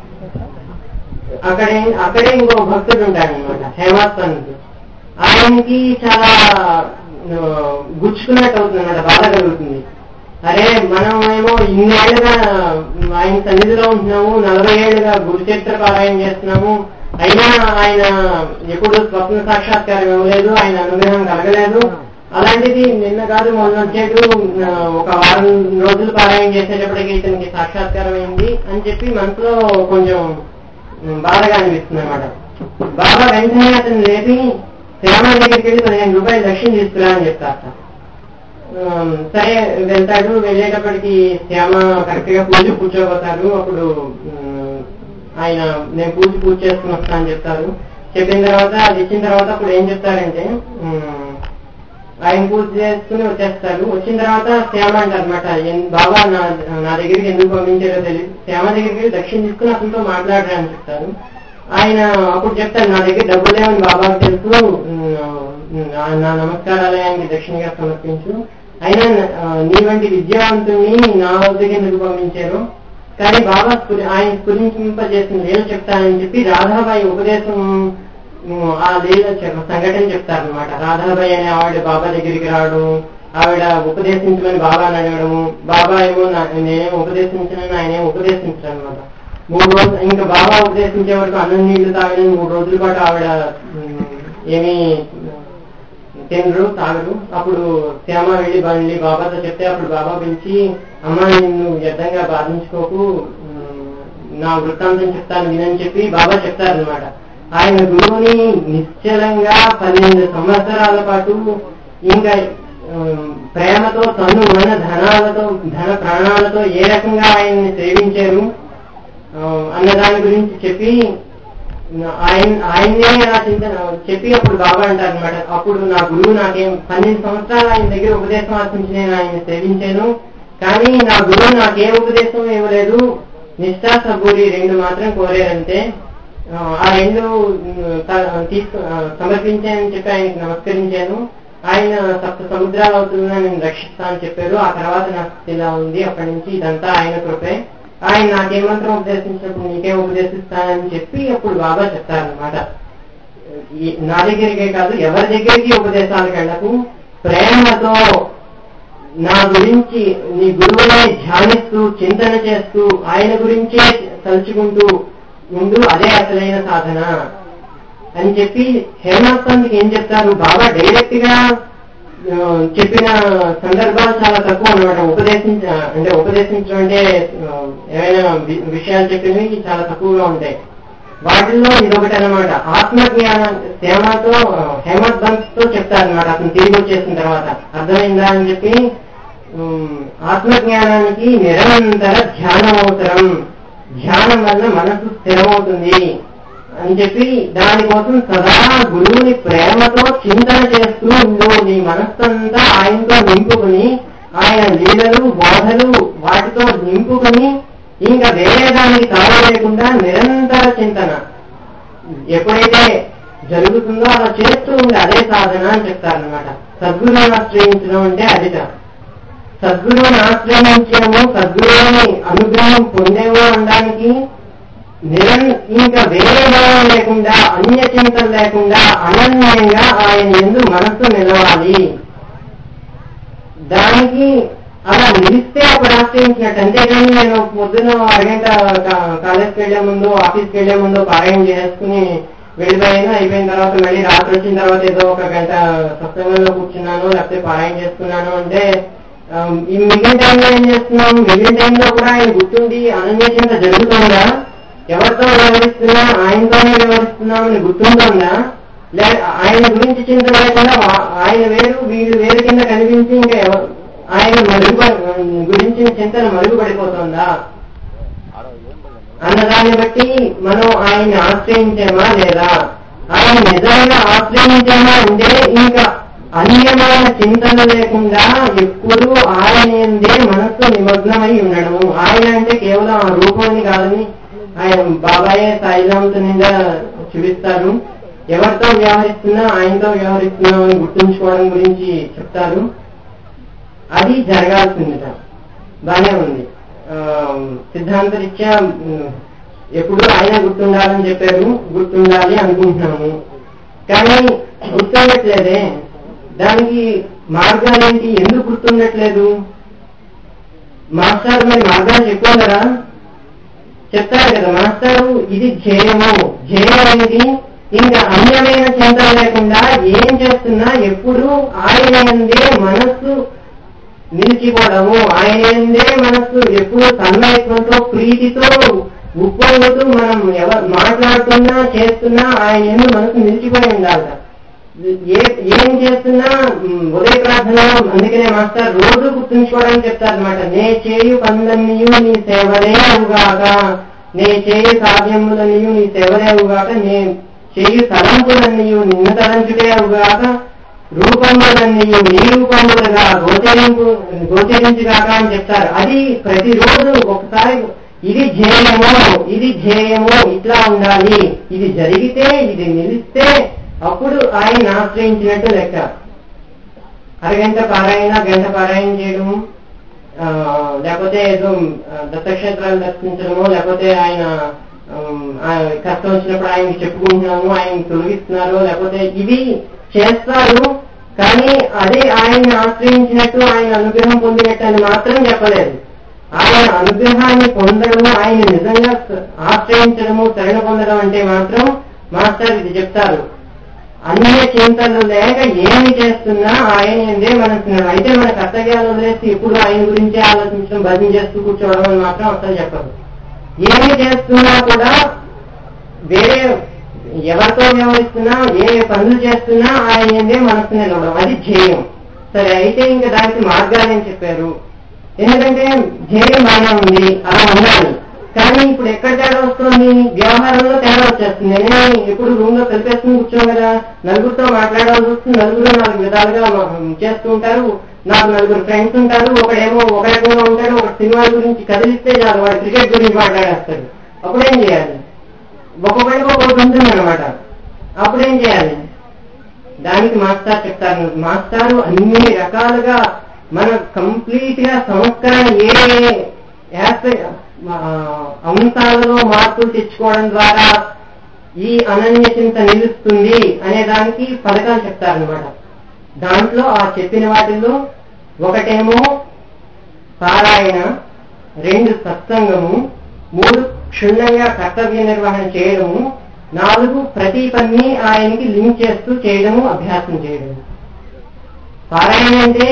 S1: అక్కడే అక్కడే ఇంకో భక్తుడు ఉంటాడు అనమాట హేమాత్ పంత్ ఆయనకి చాలా ఆ, గుచ్చుకున్నట్టు అవుతుంది అనమాట బాధ కలుగుతుంది అరే మనం ఏమో ఇన్నేళ్లుగా ఆయన సన్నిధిలో ఉంటున్నాము నలభై ఏళ్ళుగా గురుచరిత్ర పారాయణ చేస్తున్నాము అయినా ఆయన ఎప్పుడు స్వప్న సాక్షాత్కారం ఇవ్వలేదు ఆయన అనుగ్రహం కలగలేదు అలాంటిది నిన్న కాదు మొన్న వచ్చేటు ఆ, ఒక వారం రోజులు పారాయణ చేసేటప్పటికి ఇతనికి సాక్షాత్కారం అయింది అని చెప్పి మనసులో కొంచెం ఉమ్, బాధగా అనిపిస్తుంది అనమాట బాబా వెంటనే అతను లేపి శ్యామ దగ్గరికి వెళ్ళి పదిహేను రూపాయలు దక్షిణ తీసుకురా అని చెప్తారు ఉమ్, సరే వెళ్తాడు వెళ్ళేటప్పటికి శ్యామ కరెక్ట్ గా పూజ కూర్చోబోతారు అప్పుడు ఉమ్, ఆయన నేను పూజ పూజ చేసుకుని వస్తా అని చెప్తారు చెప్పిన తర్వాత అది ఇచ్చిన తర్వాత అప్పుడు ఏం చెప్తారంటే ఉమ్, ఆయన పూజ చేసుకుని వచ్చేస్తారు వచ్చిన తర్వాత శ్యామ అంటారు అనమాట బాబా నా నా దగ్గరికి ఎందుకు పంపించారో తెలియదు శ్యామ దగ్గరికి వెళ్ళి దక్షిణ తీసుకుని అతనితో మాట్లాడరా అని చెప్తారు ఆయన అప్పుడు చెప్తారు నా దగ్గర డబ్బు లేవని బాబాకి తెలుసు ఉమ్, నా నా నమస్కారాలయానికి దక్షిణగా సమర్పించు అయినా ఆ, నీ వంటి విద్యావంతుణ్ణి నా వద్దకు ఎందుకు పంపించారు కానీ బాబా స్ఫురి- ఆయన స్ఫురింపజేసిన లీల చెప్తానని చెప్పి రాధాబాయి ఉపదేశం ఉమ్, ఆ లీల చె- సంఘటన చెప్తారనమాట రాధాబాయి అనే ఆవిడ బాబా దగ్గరికి రావడం ఆవిడ ఉపదేశించమని బాబాని అడగడము బాబా ఏమో నా- నేనేం ఉపదేశించనని ఆయన ఏం ఉపదేశించరు అనమాట మూడు రోజులు ఇంకా బాబా ఉపదేశించే వరకు అన్నం నీళ్లు తాగడం మూడు రోజుల పాటు ఆవిడ ఉమ్, ఏమీ తినరు తాగరు అప్పుడు శ్యామ వెళ్ళి బండి బాబాతో చెప్తే అప్పుడు బాబా పిలిచి అమ్మ నిన్ను వ్యర్థంగా బాధించుకోకు ఉమ్, నా వృత్తాంతం చెప్తాను వినని చెప్పి బాబా చెప్తారనమాట ఆయన గురువుని నిశ్చలంగా పన్నెండు సంవత్సరాల పాటు ఇంకా ఉమ్, ప్రేమతో తను మన ధనాలతో ధన ప్రాణాలతో ఏ రకంగా ఆయన్ని సేవించారు ఆ, అన్న దాని గురించి చెప్పి ఆయన ఆయన్నే అలా చింతన చెప్పి అప్పుడు బాబా అంటారు అనమాట అప్పుడు నా గురువు నాకేం పన్నెండు సంవత్సరాలు ఆయన దగ్గర ఉపదేశం ఆశించి నేను ఆయన సేవించాను కానీ నా గురువు నాకేం ఉపదేశం ఇవ్వలేదు నిష్ఠా సబూరి రెండు మాత్రం కోరారంతే ఆ, ఆ రెండు ఉమ్, త- తీసుకు ఆ, సమర్పించానని చెప్పి ఆయనకి నమస్కరించాను ఆయన సప్త సముద్రాలు అవుతున్నా నేను రక్షిస్తా అని చెప్పారు ఆ తర్వాత నా స్థితి ఇలా ఉంది అప్పటి నుంచి ఇదంతా ఆయన కృపే ఆయన నాకేమంత్రం ఉపదేశించినప్పుడు నీకేం ఉపదేశిస్తానని చెప్పి అప్పుడు బాబా చెప్తారనమాట ఈ- నా దగ్గరికే కాదు ఎవరి దగ్గరికి ఉపదేశాలకు వెళ్ళకు ప్రేమతో నా గురించి నీ గురువునే ధ్యానిస్తూ చింతన చేస్తూ ఆయన గురించే తలుచుకుంటూ ఉండు అదే అసలైన సాధన అని చెప్పి హేమంత్ పంత్కి ఏం చెప్తారు బాబా డైరెక్ట్ గా ఆ, చెప్పిన సందర్భాలు చాలా తక్కువ అనమాట ఉపదేశించ అంటే ఉపదేశించడం అంటే ఆ, ఏవైనా వి- విషయాలు చెప్పినవి చాలా తక్కువగా ఉంటాయి వాటిల్లో ఇదొకటి అనమాట ఆత్మజ్ఞానం శ్యామతో హేమంత్ బంత్ తో చెప్తారనమాట అతను తిరిగి వచ్చేసిన తర్వాత అర్థమైందా అని చెప్పి ఉమ్, ఆత్మజ్ఞానానికి నిరంతర ధ్యానం అవసరం ధ్యానం వల్ల మనసు స్థిరమవుతుంది అని చెప్పి దానికోసం సదా గురువుని ప్రేమతో చింతన చేస్తూ ఉండు నీ మనస్సంతా ఆయనతో నింపుకుని ఆయన లీలలు బోధలు వాటితో నింపుకుని ఇంకా వేరే దానికి తాళం లేకుండా నిరంతర చింతన ఎప్పుడైతే జరుగుతుందో అలా చేస్తూ ఉండే అదే సాధన అని చెప్తారనమాట సద్గురువుని ఆశ్రయించడం అంటే అదిట సద్గురువుని ఆశ్రయించడము సద్గురువుని అనుగ్రహం పొందేమో అనడానికి నిరం ఇంకా వేరే భావం లేకుండా అన్య చింతన లేకుండా అనన్యంగా ఆయన ఎందు మనస్సు నిలవాలి దానికి అలా నిలిస్తే అప్పుడు ఆశ్రయించినట్టు అంతేగాని నేను పొద్దున అరగంట కా- కాలేజ్కి వెళ్లే ముందు ఆఫీస్కి వెళ్లే ముందు పారాయణ చేసుకుని వెళ్ళిపోయాను అయిపోయిన తర్వాత మళ్ళీ రాత్రి వచ్చిన తర్వాత ఏదో ఒక గంట సత్సంగంలో కూర్చున్నాను లేకపోతే పారాయణ చేసుకున్నాను అంటే ఆ, ఈ మిగిలిన టైంలో ఏం చేస్తున్నాం మిగిలిన టైంలో కూడా ఆయన గుర్తుండి అనన్యచింత జరుగుతుందా ఎవరితో వ్యవహరిస్తున్నా ఆయనతోనే వ్యవహరిస్తున్నామని గుర్తుంటుందా లే ఆయన గురించి చింత లేకుండా వా- ఆయన వేరు వీళ్ళు వేరు కింద కనిపించి ఇంకా ఎవ- ఆయన మరుగుప గురించిన చింతన మరుగుపడిపోతుందా అన్నదాన్ని బట్టి మనం ఆయన్ని ఆశ్రయించామా లేదా ఆయన నిజంగా ఆశ్రయించామా అంటే ఇంకా అన్యమైన చింతన లేకుండా ఎప్పుడూ ఆయన ఎందే మనస్సు నిమగ్నమై ఉండడము ఆయన అంటే కేవలం ఆ రూపాన్ని కాదని ఆయన బాబాయే సాయిరాంతో నిండా చూపిస్తారు ఎవరితో వ్యవహరిస్తున్నా ఆయనతో వ్యవహరిస్తున్నాం అని గుర్తుంచుకోవడం గురించి చెప్తారు అది జరగాల్సిందిట బానే ఉంది ఆ, సిద్ధాంత రీత్యా ఉమ్, ఎప్పుడు ఆయన గుర్తుండాలని చెప్పారు గుర్తుండాలి అనుకుంటున్నాము కానీ గుర్తుండట్లేదే దానికి మార్గాలేంటి ఎందుకు గుర్తుండట్లేదు మాస్టర్ మరి మార్గాలు చెప్పుకోగలరా చెప్తారు కదా మాస్టారు ఇది ధ్యేయము ధ్యేయం అనేది ఇంకా అన్యమైన చింత లేకుండా ఏం చేస్తున్నా ఎప్పుడు ఆయన ఎందే మనస్సు నిలిచిపోవడము ఆయన ఎందే మనస్సు ఎప్పుడు తన్మయత్వంతో ప్రీతితో ఉప్పొంగుతూ మనం ఎవరు మాట్లాడుతున్నా చేస్తున్నా ఆయన ఎందు మనసు నిలిచిపోయి ఉండాలి ఏ ఏం చేస్తున్నా ఉమ్, ఉదయ ప్రార్థన అందుకనే మాస్టర్ రోజు గుర్తుంచుకోవడానికి చెప్తారనమాట నే చేయు పనులన్నీయు నీ సేవలే అవుగాక నే చేయు కార్యములన్నీయు నీ సేవలే అవుగాక నే చేయు తలంపులన్నీయు నిన్ను తలంచుటే అవుగాక రూపములన్నీయు నీ రూపములుగా గోచరింపు గోచరించుగాక అని చెప్తారు అది ప్రతిరోజు ఒకసారి ఇది ధ్యేయము ఇది ధ్యేయము ఇట్లా ఉండాలి ఇది జరిగితే ఇది నిలిస్తే అప్పుడు ఆయన ఆశ్రయించినట్టు లెక్క అరగంట పారాయణ గంట పారాయణ చేయడము ఆ, లేకపోతే ఏదో ఆ, దత్తక్షేత్రాలు దర్శించడము లేకపోతే ఆయన ఉమ్, ఆ, కష్టం వచ్చినప్పుడు ఆయనకి చెప్పుకుంటున్నాము ఆయన తొలగిస్తున్నారు లేకపోతే ఇవి చేస్తారు కానీ అదే ఆయన్ని ఆశ్రయించినట్టు ఆయన అనుగ్రహం పొందినట్టు అని మాత్రం చెప్పలేదు ఆయన అనుగ్రహాన్ని పొందడము ఆయన నిజంగా ఆశ్రయించడము శరణ పొందడం అంటే మాత్రం మాస్టర్ ఇది చెప్తారు అన్య చింతలు లేక ఏమి చేస్తున్నా ఆయన ఎందే మనసు అయితే మన కర్తవ్యాలు వదిలేసి ఎప్పుడు ఆయన గురించే ఆలోచించడం భజన చేస్తూ కూర్చోవడం అని మాత్రం అసలు చెప్పదు ఏమి చేస్తున్నా కూడా వేరే ఎవరితో వ్యవహరిస్తున్నా ఏ పనులు చేస్తున్నా ఆయన ఎందే మనసు నిలవడం అది ధ్యేయం సరే అయితే ఇంకా దానికి మార్గాలు ఏం చెప్పారు ఎందుకంటే ధ్యేయం బాగానే ఉంది అలా ఉండాలి కానీ ఇప్పుడు ఎక్కడ తేడా వస్తుంది వ్యవహారంలో తేడా వచ్చేస్తుంది నేను ఎప్పుడు రూమ్ లో కలిపేసుకుని కూర్చోం కదా నలుగురితో మాట్లాడాల్సి వస్తుంది నలుగురు నాలుగు విధాలుగా మ- చేస్తూ ఉంటారు నాకు నలుగురు ఫ్రెండ్స్ ఉంటారు ఒకడేమో ఒక రకంగా ఉంటాడు ఒక సినిమా గురించి కదిలిస్తే చాలు వాడు క్రికెట్ గురించి మాట్లాడేస్తాడు అప్పుడేం చేయాలి ఒక్కొక్కడికి ఒక్కొక్కటి ఉంటుంది అనమాట అప్పుడేం చేయాలి దానికి మాస్టర్ చెప్తారు మాస్టారు అన్ని రకాలుగా మన కంప్లీట్ గా సంస్కరణ ఏ యాస్పె- ఆ, అంశాలలో మార్పులు తెచ్చుకోవడం ద్వారా ఈ అనన్య చింత నిలుస్తుంది అనే దానికి పథకాలు చెప్తారనమాట దాంట్లో ఆ చెప్పిన వాటిల్లో ఒకటేమో పారాయణ రెండు సత్సంగము మూడు క్షుణ్ణంగా కర్తవ్య నిర్వహణ చేయడము నాలుగు ప్రతి పని ఆయనకి లింక్ చేస్తూ చేయడము అభ్యాసం చేయడము పారాయణ అంటే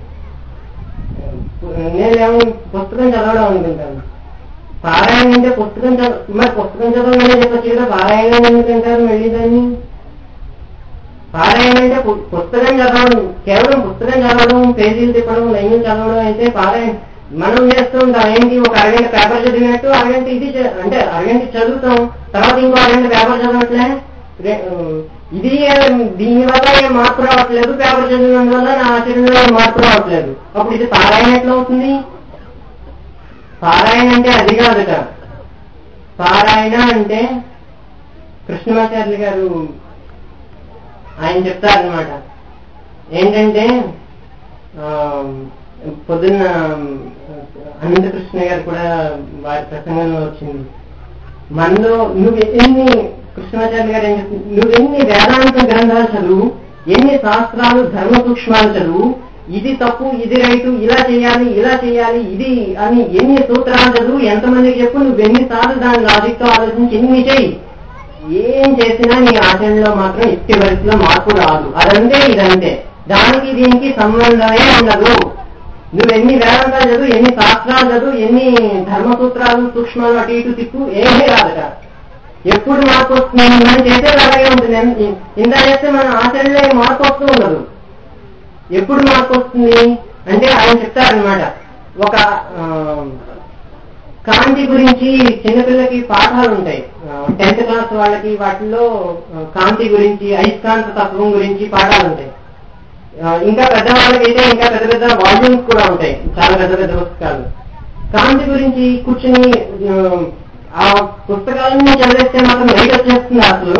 S1: నేనేమో పుస్తకం చదవడం అనుకుంటాను పారాయణ అంటే పుస్తకం చదవ మరి పుస్తకం చదవమని చెప్పచ్చు కదా పారాయణ ఎందుకంటారు మళ్ళీ దాన్ని పారాయణ అంటే పు- పుస్తకం చదవడం కేవలం పుస్తకం చదవడం పేజీలు తిప్పడం లైన్లు చదవడం అయితే పారాయణ మనం చేస్తూ ఉంటాం ఏంటి ఒక అరగంట పేపర్ చదివినట్టు అరగంట ఇది చ- అంటే అరగంట చదువుతాం తర్వాత ఇంకో అరగంట పేపర్ చదవట్లే రే- ఇది ఏ- దీని వల్ల ఏం మార్పు రావట్లేదు పేపర్ చదివిన వల్ల నా ఆచరణలో ఏం మార్పు రావట్లేదు అప్పుడు ఇది పారాయణ ఎట్లా అవుతుంది పారాయణ అంటే అది కాదుట పారాయణ అంటే కృష్ణమాచార్యులు గారు ఆయన చెప్తారనమాట ఏంటంటే ఆ, పొద్దున్న అనంతకృష్ణ గారు కూడా వారి ప్రసంగంలో వచ్చింది మనలో నువ్వు ఎన్ని కృష్ణాచార్య గారు ఏం చెప్తుంది నువ్వెన్ని వేదాంత గ్రంథాలు చదువు ఎన్ని శాస్త్రాలు ధర్మ సూక్ష్మాలు చదువు ఇది తప్పు ఇది రైటు ఇలా చేయాలి ఇలా చేయాలి ఇది అని ఎన్ని సూత్రాలు చదువు ఎంతమందికి చెప్పు నువ్వు ఎన్నిసార్లు దాని లాజిక్ తో ఆలోచించి ఎన్ని చెయ్యి ఏం చేసినా నీ ఆచరణలో మాత్రం ఎట్టి వయసులో మార్పు రాదు అదంతే ఇదంతే దానికి దీనికి సంబంధమే ఉండదు నువ్వు ఎన్ని వేదాంతాలు చదువు ఎన్ని శాస్త్రాలు చదువు ఎన్ని ధర్మసూత్రాలు సూక్ష్మాలు అటు ఇటు తిప్పు ఏమీ రాదట ఎప్పుడు మార్పు వస్తుంది మనం చేసేది అలాగే ఉంటుంది ఎన్- ఇంత చేస్తే మన ఆచరణలో ఏం మార్పు వస్తూ ఉండదు ఎప్పుడు మార్పు వస్తుంది అంటే ఆయన చెప్తారనమాట ఒక ఆ, కాంతి గురించి చిన్నపిల్లకి పాఠాలు ఉంటాయి టెన్త్ క్లాస్ వాళ్ళకి వాటిల్లో ఆ, కాంతి గురించి అయస్కాంత తత్వం గురించి పాఠాలు ఉంటాయి ఆ, ఇంకా పెద్ద వాళ్ళకైతే ఇంకా పెద్ద పెద్ద వాల్యూమ్స్ కూడా ఉంటాయి చాలా పెద్ద పెద్ద పుస్తకాలు కాంతి గురించి కూర్చుని ఆ, ఆ పుస్తకాలను చదివేస్తే మాత్రం లైట్ వచ్చేస్తుంది అసలు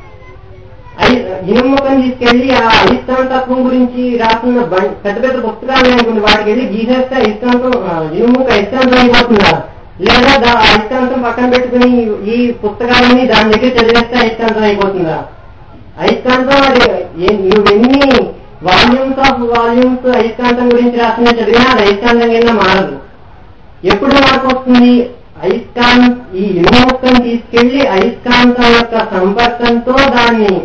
S1: ఐ- ఇనుము ముఖం తీసుకెళ్లి ఆ అయస్కాంతత్వం గురించి రాసిన బం- పెద్ద పెద్ద పుస్తకాలు అనుకుంది వాటికి వెళ్ళి గీసేస్తే అయస్కాంతం ఆ, ఇనుము ముక్క అయస్కాంతం అయిపోతుందా లేదా దా- ఆ అయస్కాంతం పక్కన పెట్టుకుని ఈ పుస్తకాలని దాని దగ్గర చదివేస్తే అయస్కాంతం అయిపోతుందా అయస్కాంతం అది ఏ- నువ్వు ఎన్ని వాల్యూమ్స్ ఆఫ్ వాల్యూమ్స్ అయస్కాంతం గురించి రాసిన చదివినా అది అయస్కాంతం కింద మారదు ఎప్పుడు మార్పు వస్తుంది అయస్కాంత ఈ ఇనుము ముక్కను తీసుకెళ్లి అయస్కాంతం యొక్క సంపర్కంతో దాన్ని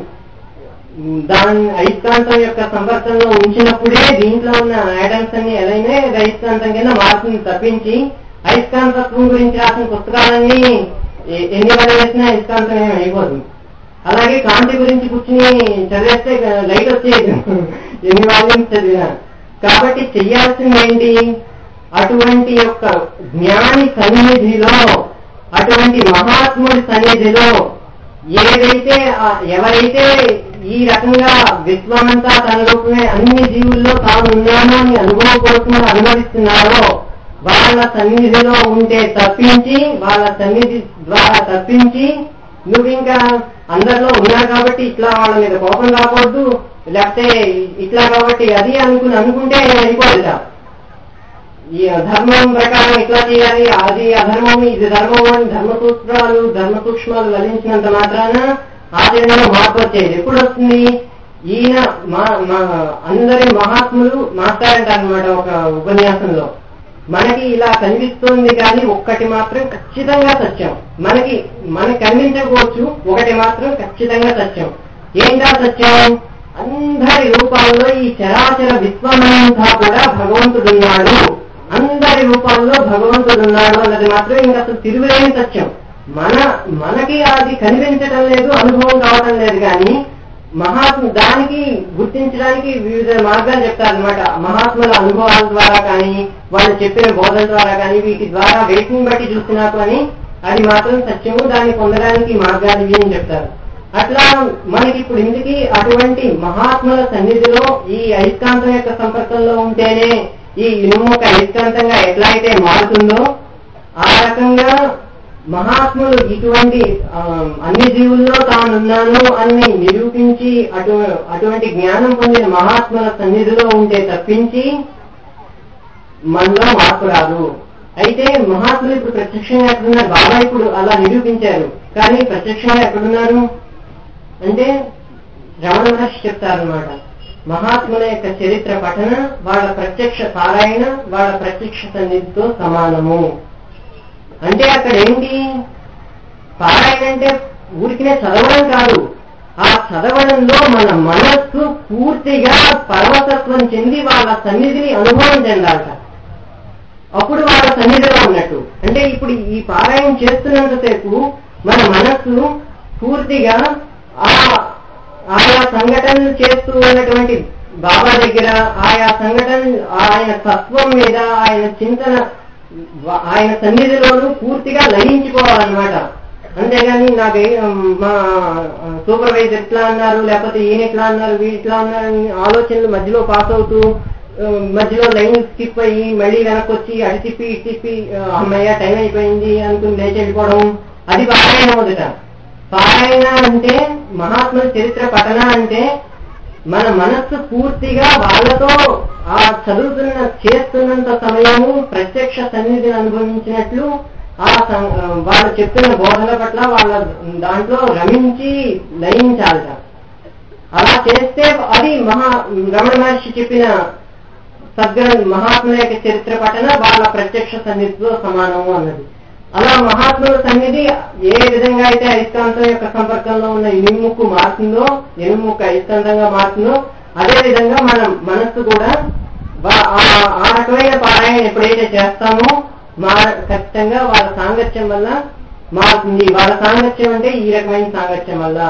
S1: దాని అయస్కాంతం యొక్క సంపర్కంలో ఉంచినప్పుడే దీంట్లో ఉన్న ఐటమ్స్ అన్ని ఏదైనా అది అయస్కాంతం కింద మారుతుంది తప్పించి అయస్కాంతత్వం గురించి రాసిన పుస్తకాలన్నీ ఎ- ఎన్ని వల్ల వేసినా అయస్కాంతం ఏమి అయిపోతుంది అలాగే కాంతి గురించి కూర్చుని చదివేస్తే లైట్ వచ్చేది ఎన్ని వాల్యూమ్స్ చదివినా కాబట్టి చెయ్యాల్సింది ఏంటి అటువంటి యొక్క జ్ఞాని సన్నిధిలో అటువంటి మహాత్ముడి సన్నిధిలో ఏదైతే ఆ- ఎవరైతే ఈ రకంగా విశ్వమంతా తన రూపమే అన్ని జీవుల్లో తాను ఉన్నాను అని అనుభవపూర్వకంగా అనుభవిస్తున్నారో వాళ్ళ సన్నిధిలో ఉంటే తప్పించి వాళ్ళ సన్నిధి ద్వారా తప్పించి నువ్వు ఇంకా అందరిలో ఉన్నా కాబట్టి ఇట్లా వాళ్ళ మీద కోపం రాకూడదు లేకపోతే ఇట్లా కాబట్టి అది అనుకుని అనుకుంటే అయిపోదుట ఈ ధర్మం ప్రకారం ఇట్లా చేయాలి అది అధర్మం ఇది ధర్మం అని ధర్మ సూత్రాలు ధర్మ సూక్ష్మాలు వలించినంత మాత్రాన ఆచరణలో మార్పు వచ్చేది ఎప్పుడు వస్తుంది ఈయన మా మా అందరి మహాత్ములు మాట్లాడంటారనమాట ఒక ఉపన్యాసంలో మనకి ఇలా కనిపిస్తుంది కానీ ఒక్కటి మాత్రం ఖచ్చితంగా సత్యం మనకి మనకి కనిపించకపోవచ్చు ఒకటి మాత్రం ఖచ్చితంగా సత్యం ఏంటా సత్యం అందరి రూపాల్లో ఈ చరాచర విశ్వమంతా కూడా భగవంతుడున్నాడు అందరి రూపాల్లో భగవంతుడున్నాడు అన్నది మాత్రం ఇంకా అసలు తిరుగులేని సత్యం మన మనకి అది కనిపించడం లేదు అనుభవం కావటం లేదు కానీ మహాత్మ దానికి గుర్తించడానికి వివిధ మార్గాలు చెప్తారనమాట మహాత్ముల అనుభవాల ద్వారా కానీ వాళ్ళు చెప్పిన బోధన ద్వారా కానీ వీటి ద్వారా వేటిని బట్టి చూసినా కానీ అది మాత్రం సత్యము దాన్ని పొందడానికి మార్గాలు ఇవి అని చెప్తారు అట్లా మనకి ఇప్పుడు ఇందుకి అటువంటి మహాత్ముల సన్నిధిలో ఈ అయస్కాంతం యొక్క సంపర్కంలో ఉంటేనే ఈ ఇనుము ఒక అయస్కాంతంగా ఎట్లా అయితే మారుతుందో ఆ రకంగా మహాత్ములు ఇటువంటి ఆ, అన్ని జీవుల్లో తానున్నాను అని నిరూపించి అటు అటువంటి జ్ఞానం పొందిన మహాత్ముల సన్నిధిలో ఉంటే తప్పించి మనలో మార్పు రాదు అయితే మహాత్ములు ఇప్పుడు ప్రత్యక్షంగా ఎక్కడున్నారు బాబా ఇప్పుడు అలా నిరూపించారు కానీ ప్రత్యక్షంగా ఎక్కడున్నారు అంటే రమణ మహర్షి చెప్తారనమాట మహాత్ముల యొక్క చరిత్ర పఠన వాళ్ళ ప్రత్యక్ష పారాయణ వాళ్ళ ప్రత్యక్ష సన్నిధితో సమానము అంటే అక్కడ ఏంటి పారాయణ అంటే ఊరికినే చదవడం కాదు ఆ చదవడంలో మన మనస్సు పూర్తిగా పరమతత్వం చెంది వాళ్ళ సన్నిధిని అనుభవం చెందాలట అప్పుడు వాళ్ళ సన్నిధిలో ఉన్నట్టు అంటే ఇప్పుడు ఈ పారాయణ చేస్తున్నంతసేపు మన మనస్సు పూర్తిగా ఆ ఆయా సంఘటనలు చేస్తూ ఉన్నటువంటి బాబా దగ్గర ఆయా సంఘటన ఆయన తత్వం మీద ఆయన చింతన వా- ఆయన సన్నిధిలోనూ పూర్తిగా లయించిపోవాలన్నమాట అంతేగాని నాకు మా సూపర్వైజర్ ఎట్లా అన్నారు లేకపోతే ఈయన ఎట్లా అన్నారు వీళ్ళు ఇట్లా అన్నారు అని ఆలోచనలు మధ్యలో పాస్ అవుతూ ఆ, మధ్యలో లైన్ స్కిప్ అయ్యి మళ్ళీ వెనక్కి వచ్చి అటు తిప్పి ఇటు తిప్పి ఆ, అమ్మయ్య టైం అయిపోయింది అనుకుని లేచి వెళ్ళిపోవడం అది పారాయణ మొదట పారాయణ అంటే మహాత్ముల చరిత్ర పఠన అంటే మన మనస్సు పూర్తిగా వాళ్ళతో ఆ చదువుతున్న చేస్తున్నంత సమయము ప్రత్యక్ష సన్నిధిని అనుభవించినట్లు ఆ సం- వాళ్ళు చెప్తున్న బోధన పట్ల వాళ్ళ దాంట్లో రమించి లయించాలట అలా చేస్తే అది మహా రమణ మహర్షి చెప్పిన సద్గ్ర మహాత్ముల యొక్క చరిత్ర పఠన వాళ్ళ ప్రత్యక్ష సన్నిధితో సమానము అన్నది అలా మహాత్ముల సన్నిధి ఏ విధంగా అయితే అయస్కాంతం యొక్క సంపర్కంలో ఉన్న ఇనుముక్కు మారుతుందో ఇనుముక్కు అయస్కాంతంగా మారుతుందో అదే విధంగా మనం మనస్సు కూడా వా- ఆ- ఆ రకమైన పారాయణ ఎప్పుడైతే చేస్తామో మా ఖచ్చితంగా వాళ్ళ సాంగత్యం వల్ల మారుతుంది వాళ్ళ సాంగత్యం అంటే ఈ రకమైన సాంగత్యం వల్ల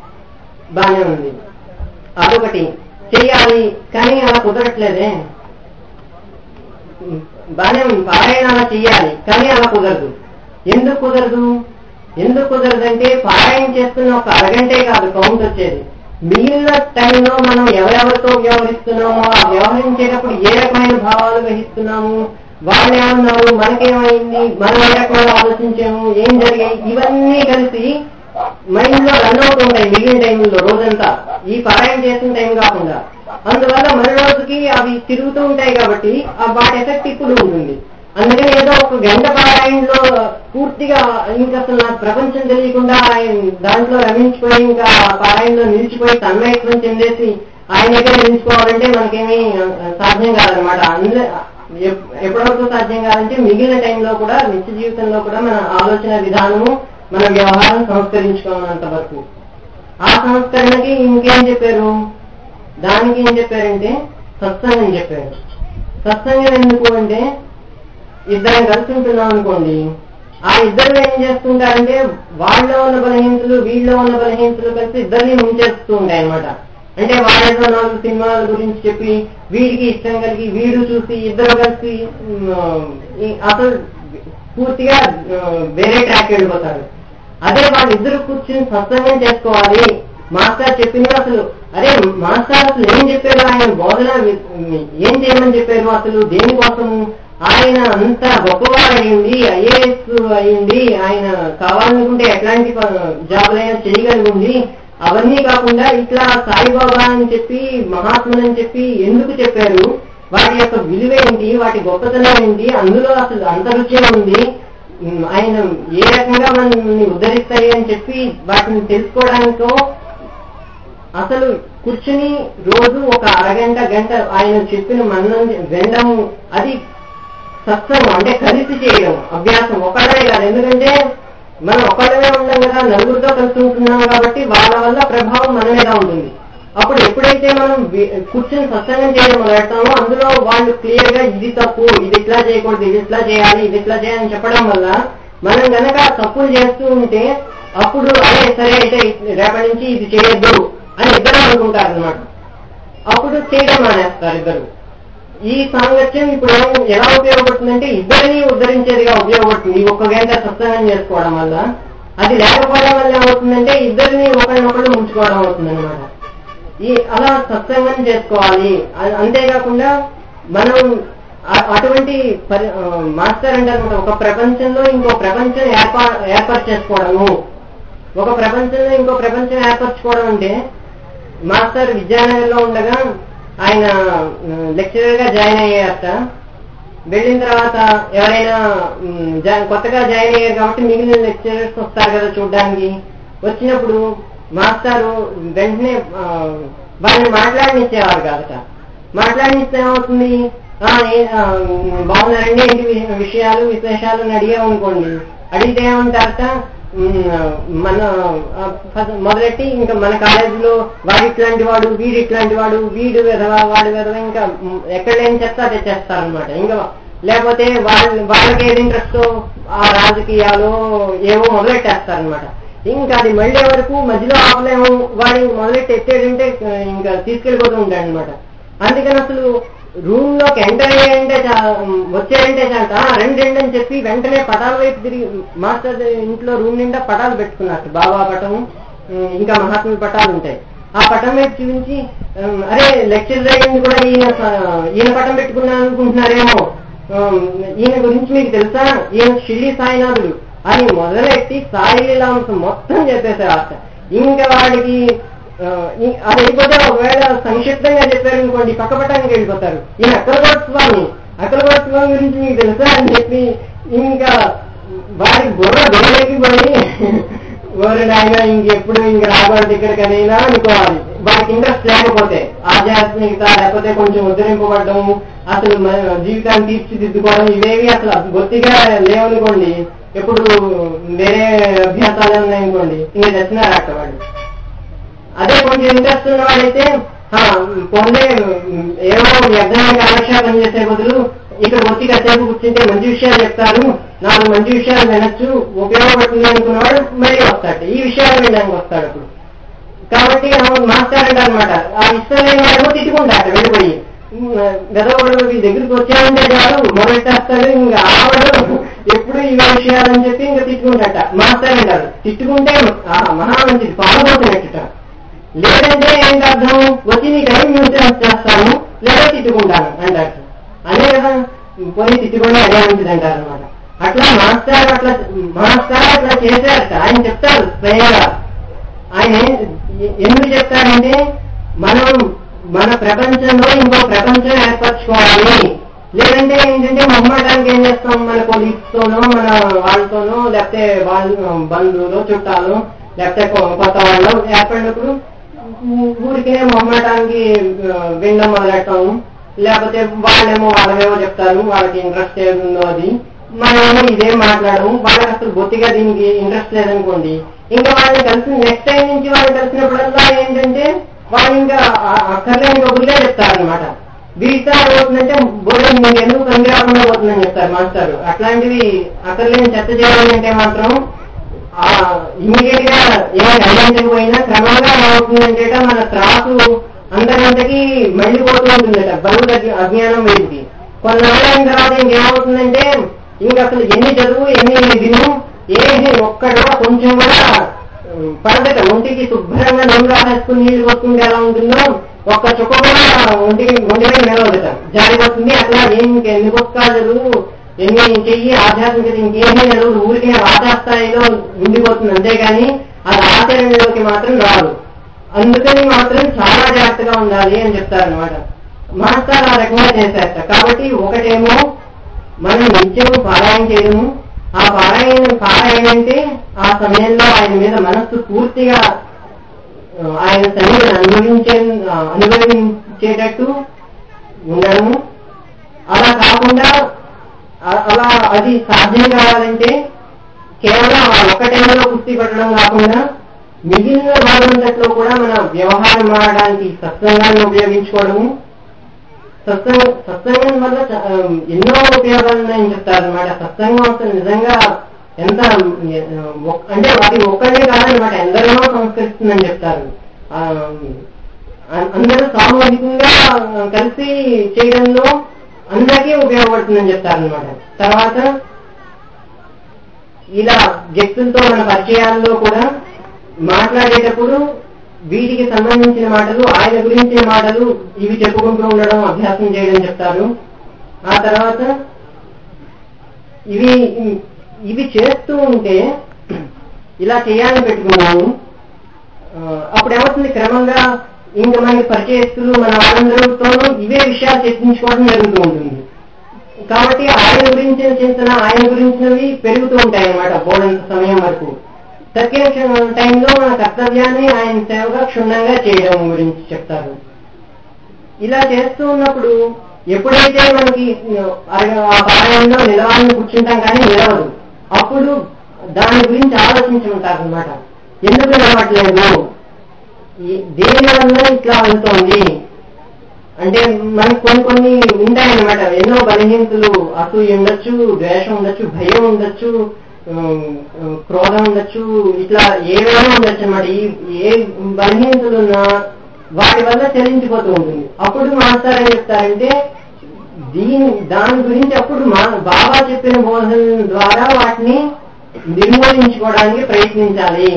S1: బానే ఉంది అదొకటి చెయ్యాలి కానీ అలా కుదరట్లేదే బానే ఉంది పారాయణ అలా చెయ్యాలి కానీ అలా కుదరదు ఎందుకు కుదరదు ఎందుకు కుదరదంటే పారాయణ చేస్తున్న ఒక అరగంటే కాదు కౌంట్ వచ్చేది మిగిలిన టైంలో మనం ఎవరెవరితో వ్యవహరిస్తున్నామో ఆ వ్యవహరించేటప్పుడు ఏ రకమైన భావాలు వహిస్తున్నాము వాళ్ళు ఏమన్నారు మనకేమైంది మనం ఏ రకంగా ఆలోచించాము ఏం జరిగాయి ఇవన్నీ కలిసి మైండ్ లో రన్ అవుతుంటాయి మిగిలిన టైంలో రోజంతా ఈ పారాయణ చేసిన టైం కాకుండా అందువల్ల మన రోజుకి అవి తిరుగుతూ ఉంటాయి కాబట్టి ఆ వాటి ఎఫెక్ట్ ఇప్పుడు ఉంటుంది అందుకని ఏదో ఒక గంట పారాయణలో పూర్తిగా ఇంకా అసలు నాకు ప్రపంచం తెలియకుండా ఆయన దాంట్లో రమించిపోయి ఇంకా పారాయణలో నిలిచిపోయి తన్మయత్వం చెందేసి ఆయన దగ్గర నిలిచిపోవాలంటే మనకేమీ సాధ్యం కాదనమాట అంద ఎప్- ఎప్పటివరకు సాధ్యం కాదంటే మిగిలిన టైంలో కూడా నిత్య జీవితంలో కూడా మన ఆలోచన విధానము మన వ్యవహారం సంస్కరించుకోనంత వరకు ఆ సంస్కరణకి ఇంకేం చెప్పారు దానికి ఏం చెప్పారంటే సత్సంగం చెప్పారు సత్సంగం ఎందుకు అంటే ఇద్దరం కలిసి ఉంటున్నాం అనుకోండి ఆ ఇద్దరు ఏం చేస్తుంటారంటే వాళ్ళలో ఉన్న బలహీనతలు వీళ్ళలో ఉన్న బలహీనతలు కలిసి ఇద్దరిని ముంచేస్తూ ఉంటాయి అనమాట అంటే వాళ్ళలో నాలుగు సినిమాల గురించి చెప్పి వీడికి ఇష్టం కలిగి వీడు చూసి ఇద్దరు కలిసి ఉమ్, ఈ- అసలు పూర్తిగా ఆ, వేరే ట్రాక్ వెళ్ళిపోతారు అదే వాళ్ళిద్దరు కూర్చుని సత్సంగం చేసుకోవాలి మాస్టర్ చెప్పింది అసలు అరే మాస్టర్ అసలు ఏం చెప్పారు ఆయన బోధన వి- ఏం చేయమని చెప్పారు అసలు దేనికోసం ఆయన అంత గొప్పవాడు అయ్యింది ఐఏఎస్ అయ్యింది ఆయన కావాలనుకుంటే ఎట్లాంటి జాబులైనా చేయగలిగింది అవన్నీ కాకుండా ఇట్లా సాయిబాబా అని చెప్పి మహాత్ములని చెప్పి ఎందుకు చెప్పారు వాటి యొక్క విలువ ఏంటి వాటి గొప్పతనం ఏంటి అందులో అసలు అంతరుచయం ఉంది ఉమ్, ఆయన ఏ రకంగా మనల్ని ఉద్ధరిస్తాయి అని చెప్పి వాటిని తెలుసుకోవడానికో అసలు కూర్చుని రోజు ఒక అరగంట గంట ఆయన చెప్పిన మన్నం వినడం అది సత్సంగం అంటే కలిసి చేయడం అభ్యాసం ఒకళ్ళే కాదు ఎందుకంటే మనం ఒకళ్ళమే ఉన్నాం కదా నలుగురితో కలిసి ఉంటున్నాం కాబట్టి వాళ్ళ వల్ల ప్రభావం మన మీద ఉంటుంది అప్పుడు ఎప్పుడైతే మనం వి- కూర్చుని సత్సంగం చేయడం మొదలెడతామో అందులో వాళ్ళు క్లియర్ గా ఇది తప్పు ఇది ఇట్లా చేయకూడదు ఇది ఇట్లా చేయాలి ఇది ఇట్లా చేయాలని చెప్పడం వల్ల మనం గనక తప్పులు చేస్తూ ఉంటే అప్పుడు అదే సరే అయితే రేపటి నుంచి ఇది చేయొద్దు అని ఇద్దరు అనుకుంటారు అనమాట అప్పుడు చేయడం మానేస్తారు ఇద్దరు ఈ సాంగత్యం ఇప్పుడు ఏం- ఎలా ఉపయోగపడుతుందంటే ఇద్దరిని ఉద్ధరించేదిగా ఉపయోగపడుతుంది ఈ ఒక్క గంట సత్సంగం చేసుకోవడం వల్ల అది లేకపోవడం వల్ల ఏమవుతుందంటే ఇద్దరిని ఒకరినొకరు ముంచుకోవడం అవుతుంది అనమాట ఈ అలా సత్సంగం చేసుకోవాలి అ- అంతేకాకుండా మనం అ- అటువంటి పరి ఆ, మాస్టర్ అంటారు అనమాట ఒక ప్రపంచంలో ఇంకో ప్రపంచం ఏర్పా ఏర్పాటు చేసుకోవడము ఒక ప్రపంచంలో ఇంకో ప్రపంచం ఏర్పరచుకోవడం అంటే మాస్టర్ విద్యానగర్లో ఉండగా ఆయన లెక్చరర్ గా జాయిన్ అయ్యారట వెళ్ళిన తర్వాత ఎవరైనా ఉమ్, జా- కొత్తగా జాయిన్ అయ్యారు కాబట్టి మిగిలిన లెక్చరర్స్ వస్తారు కదా చూడడానికి వచ్చినప్పుడు మాస్టారు వెంటనే ఆ, వాళ్ళని మాట్లాడనిచ్చేవారు కాదట మాట్లాడనిస్తే ఏమవుతుంది "ఆ, ఏ- ఆ, బాగున్నారండి ఏంటి వి- విషయాలు విశేషాలు అని అడిగామనుకోండి అడిగితే ఏమంటారట "ఉమ్, మన ఆ, ఫస్ట్ మొదలెట్టి ఇంకా మన కాలేజీలో వాడు ఇట్లాంటి వాడు వీడు ఇట్లాంటి వాడు వీడు వెధవ వాడు వెధవ ఇంకా ఉమ్, ఎక్కడ ఏం చెప్తా అదే చేస్తారనమాట ఇంకా లేకపోతే వాళ్ళ వాళ్ళకి ఏది ఇంట్రెస్ట్ ఆ రాజకీయాలు ఏవో మొదలెట్టేస్తారనమాట ఇంకా అది మళ్ళీ వరకు మధ్యలో ఆపలేము వాడు ఇంక మొదలెట్టి ఎత్తేడంటే ఇంకా తీసుకెళ్ళిపోతూ ఉంటాడు అనమాట అందుకని అసలు రూమ్ లోకి ఎంటర్ అయ్యాయంటే చా- వచ్చాయంటే చాట రెండు రెండు అని చెప్పి వెంటనే పటాల వైపు తిరిగి మాస్టర్ ఇంట్లో రూమ్ నిండా పటాలు పెట్టుకున్నారు బాబా పటం ఉమ్, ఇంకా మహాత్ముల పటాలు ఉంటాయి ఆ పటం వైపు చూపించి ఉమ్, అరే లెక్చర్ అయ్యింది కూడా ఈయన స- ఈయన పటం పెట్టుకున్నాను అనుకుంటున్నారేమో ఉమ్, ఈయన గురించి మీకు తెలుసా ఈయన షిల్లి సాయినాథుడు అని మొదలెట్టి సాయి లీలాంశం మొత్తం చెప్పేశారు ఇంకా వాడికి ఆ, ఈ- అది అయిపోతే ఒకవేళ సంక్షిప్తంగా చెప్పారనుకోండి పక్క పట్టానికి వెళ్ళిపోతారు ఈయన అక్కలకోట స్వామి అక్కలకోట స్వామి గురించి మీకు తెలుసా అని చెప్పి ఇంకా వాడి బుర్ర గొడవకి పోయి ఓరి నాయన ఇంకెప్పుడు ఇంక రాకూడదు ఇక్కడికనైనా అనుకోవాలి వాడికి ఇంట్రెస్ట్ లేకపోతే ఆధ్యాత్మికత లేకపోతే కొంచెం ఉద్ధరింపబడడం అసలు మన జీవితాన్ని తీర్చిదిద్దుకోవడం ఇవేవి అసలు బొత్తిగా లేవనుకోండి ఎప్పుడు వేరే అభ్యాసాలు ఉన్నాయనుకోండి ఇంక చచ్చినారట వాడు అదే కొంచెం ఇంట్రెస్ట్ ఉన్న వాడైతే ఆ, పొందే ఏమో వ్యర్థమైన కాలక్షేపం చేసే బదులు ఇక్కడ వచ్చి కాసేపు కూర్చుంటే మంచి విషయాలు చెప్తారు నాలుగు మంచి విషయాలు వినొచ్చు ఉపయోగపడుతుంది అనుకున్నవాడు మళ్ళీ వస్తాడు ఈ విషయాలు వినడానికి వస్తాడు అప్పుడు కాబట్టి ఆ మాస్టర్ అంటారు అనమాట ఆ ఇష్టం లేని వాడు తిట్టుకుంటాడు వెళ్ళిపోయి గదవాడు మీ దగ్గరికి వచ్చామంటే చాలు మొదలెట్టేస్తాడు ఇంకా ఆవడు ఎప్పుడు ఇవే విషయాలు అని చెప్పి ఇంకా తిట్టుకుంటాట మాస్టర్ అంటారు తిట్టుకుంటే ఆ, మహా మంచిది పాల్గొతున్నట్టుట లేదంటే ఏంటి అర్థం వచ్చి నీ టైం న్యూసెన్స్ చేస్తాను లేదా తిట్టుకుంటాను అంటారు అదే కదా పోయి తిట్టుకొని అదే మంచిది అంటారు అనమాట అట్లా మాస్టర్ అట్లా మాస్టర్ అట్లా చేశారట ఆయన చెప్తారు స్వయంగా ఆయన ఏం- ఎందుకు చెప్తారంటే మనం మన ప్రపంచంలో ఇంకో ప్రపంచం ఏర్పరచుకోవాలి లేదంటే ఏంటంటే మొహమాటానికి ఏం చేస్తాం మన కొలీగ్స్ తోనో మన వాళ్ళతోనో లేకపోతే వాళ్ళు బంధువులు చుట్టాలు లేకపోతే కొ- కొత్త వాళ్ళు ఏర్పడినప్పుడు ఊ- ఊరికే మొహమాటానికి ఆ, వినడం మొదలెట్టడం లేకపోతే వాళ్ళేమో వాళ్ళవేమో చెప్తారు వాళ్ళకి ఇంట్రెస్ట్ ఏముందో అది మనమేమో ఇదే మాట్లాడము వాళ్ళకి అసలు బొత్తిగా దీనికి ఇంట్రెస్ట్ లేదనుకోండి ఇంకా వాళ్ళని కలిసి నెక్స్ట్ టైం నుంచి వాళ్ళని కలిసినప్పుడల్లా ఏంటంటే వాళ్ళు ఇంకా ఆ- అక్కర్లేని కబుర్లే చెప్తారనమాట వీటితో ఏమవుతుందంటే బోధన మీకు ఎందుకు పనికి రాకుండా పోతుందని చెప్తారు మాస్టర్ అట్లాంటివి అక్కర్లేని చెత్త చేయాలంటే మాత్రం ఇమీడియట్ గా ఏమైనా గమనించకపోయినా క్రమంగా ఏమవుతుందంటే మన త్రాసు అంతకంతకి మళ్ళీపోతూ ఉంటుందట బరువు తగ్గి అజ్ఞానం వైపుకి కొన్నాళ్ళు అయిన తర్వాత ఇంకేమవుతుందంటే ఇంక అసలు ఎన్ని చదువు ఎన్ని విను ఏ ఒక్కడ కొంచెం కూడా ఉమ్, పడదట ఒంటికి శుభ్రంగా నూనె రాసేసుకుని నీళ్లు కొట్టుకుంటే ఎలా ఉంటుందో ఒక్క చుక్క కూడా ఒంటికి ఒంటి మీద నిలవదట జారిపోతుంది అట్లా ఏం ఇంక ఎన్ని పుస్తకాలు చదువు ఎన్ని చెయ్యి ఆధ్యాత్మికత ఇంకేమీ చదువు ఊరికే రాజాస్థాయిలో ఉండిపోతుంది అంతేగాని అది ఆచరణలోకి మాత్రం రాదు అందుకని మాత్రం చాలా జాగ్రత్తగా ఉండాలి అని చెప్తారనమాట మాస్టర్ ఆ రకంగా చేశారట కాబట్టి ఒకటేమో మనం నిత్యం పారాయణ చేయడము ఆ పారాయణ పారాయణ అంటే ఆ సమయంలో ఆయన మీద మనస్సు పూర్తిగా ఆ, ఆయన సన్నిధిని అనుభవించే ఆ, అనుభవించేటట్టు ఉండడము అలా కాకుండా అ- అలా అది సాధ్యం కావాలంటే కేవలం ఆ ఒక్క టైంలో కుస్తీ పట్టడం కాకుండా మిగిలిన భాగంతట్లో కూడా మన వ్యవహారం ఆడడానికి సత్సంగాన్ని ఉపయోగించుకోవడము సత్సంగ సత్సంగం వల్ల చ- ఆ, ఎన్నో ఉపయోగాలు ఉన్నాయని చెప్తారనమాట సత్సంగం అసలు నిజంగా ఎంత ఆ, ఒక్- అంటే అది ఒక్కడే కాదనమాట ఎందరినో సంస్కరిస్తుందని చెప్తారు ఆ, అ- అందరూ సామూహికంగా కలిసి చేయడంలో అందరికీ ఉపయోగపడుతుందని చెప్తారనమాట తర్వాత ఇలా వ్యక్తులతో మన పరిచయాల్లో కూడా మాట్లాడేటప్పుడు వీటికి సంబంధించిన మాటలు ఆయన గురించిన మాటలు ఇవి చెప్పుకుంటూ ఉండడం అభ్యాసం చేయడం చెప్తారు ఆ తర్వాత ఇవి ఇవి చేస్తూ ఉంటే ఇలా చేయాలని పెట్టుకున్నాము ఆ, అప్పుడు ఏమవుతుంది క్రమంగా ఇంకా మనకి పరిచయస్తులు మన వాళ్ళందరితోనూ ఇవే విషయాలు చర్చించుకోవడం జరుగుతూ ఉంటుంది కాబట్టి ఆయన గురించిన చింతన ఆయన గురించినవి పెరుగుతూ ఉంటాయి అన్నమాట బోడంత సమయం వరకు తగ్గిన క్ష- టైంలో మన కర్తవ్యాన్ని ఆయన సేవగా క్షుణ్ణంగా చేయడం గురించి చెప్తారు ఇలా చేస్తూ ఉన్నప్పుడు ఎప్పుడైతే మనకి ఆ పారాయణంలో నిలవాలని కూర్చుంటాం కానీ నిలవదు అప్పుడు దాని గురించి ఆలోచించుకుంటారు అనమాట ఎందుకు నిలవట్లేదు ఈ- దేని వల్ల ఇట్లా అవుతోంది అంటే మనకి కొన్ని కొన్ని ఉంటాయన్నమాట ఎన్నో బలహీనతలు అసూయ ఉండొచ్చు ద్వేషం ఉండొచ్చు భయం ఉండొచ్చు ఉమ్, ఉమ్, క్రోధం ఉండొచ్చు ఇట్లా ఏవైనా ఉండొచ్చు అనమాట ఈ ఏ బలహీనతలు ఉన్నా వాటి వల్ల చెల్లించిపోతూ ఉంటుంది అప్పుడు మాస్టర్ ఏం చెప్తారంటే దీని దాని గురించి అప్పుడు మా బాబా చెప్పిన బోధన ద్వారా వాటిని నిర్మూలించుకోవడానికి ప్రయత్నించాలి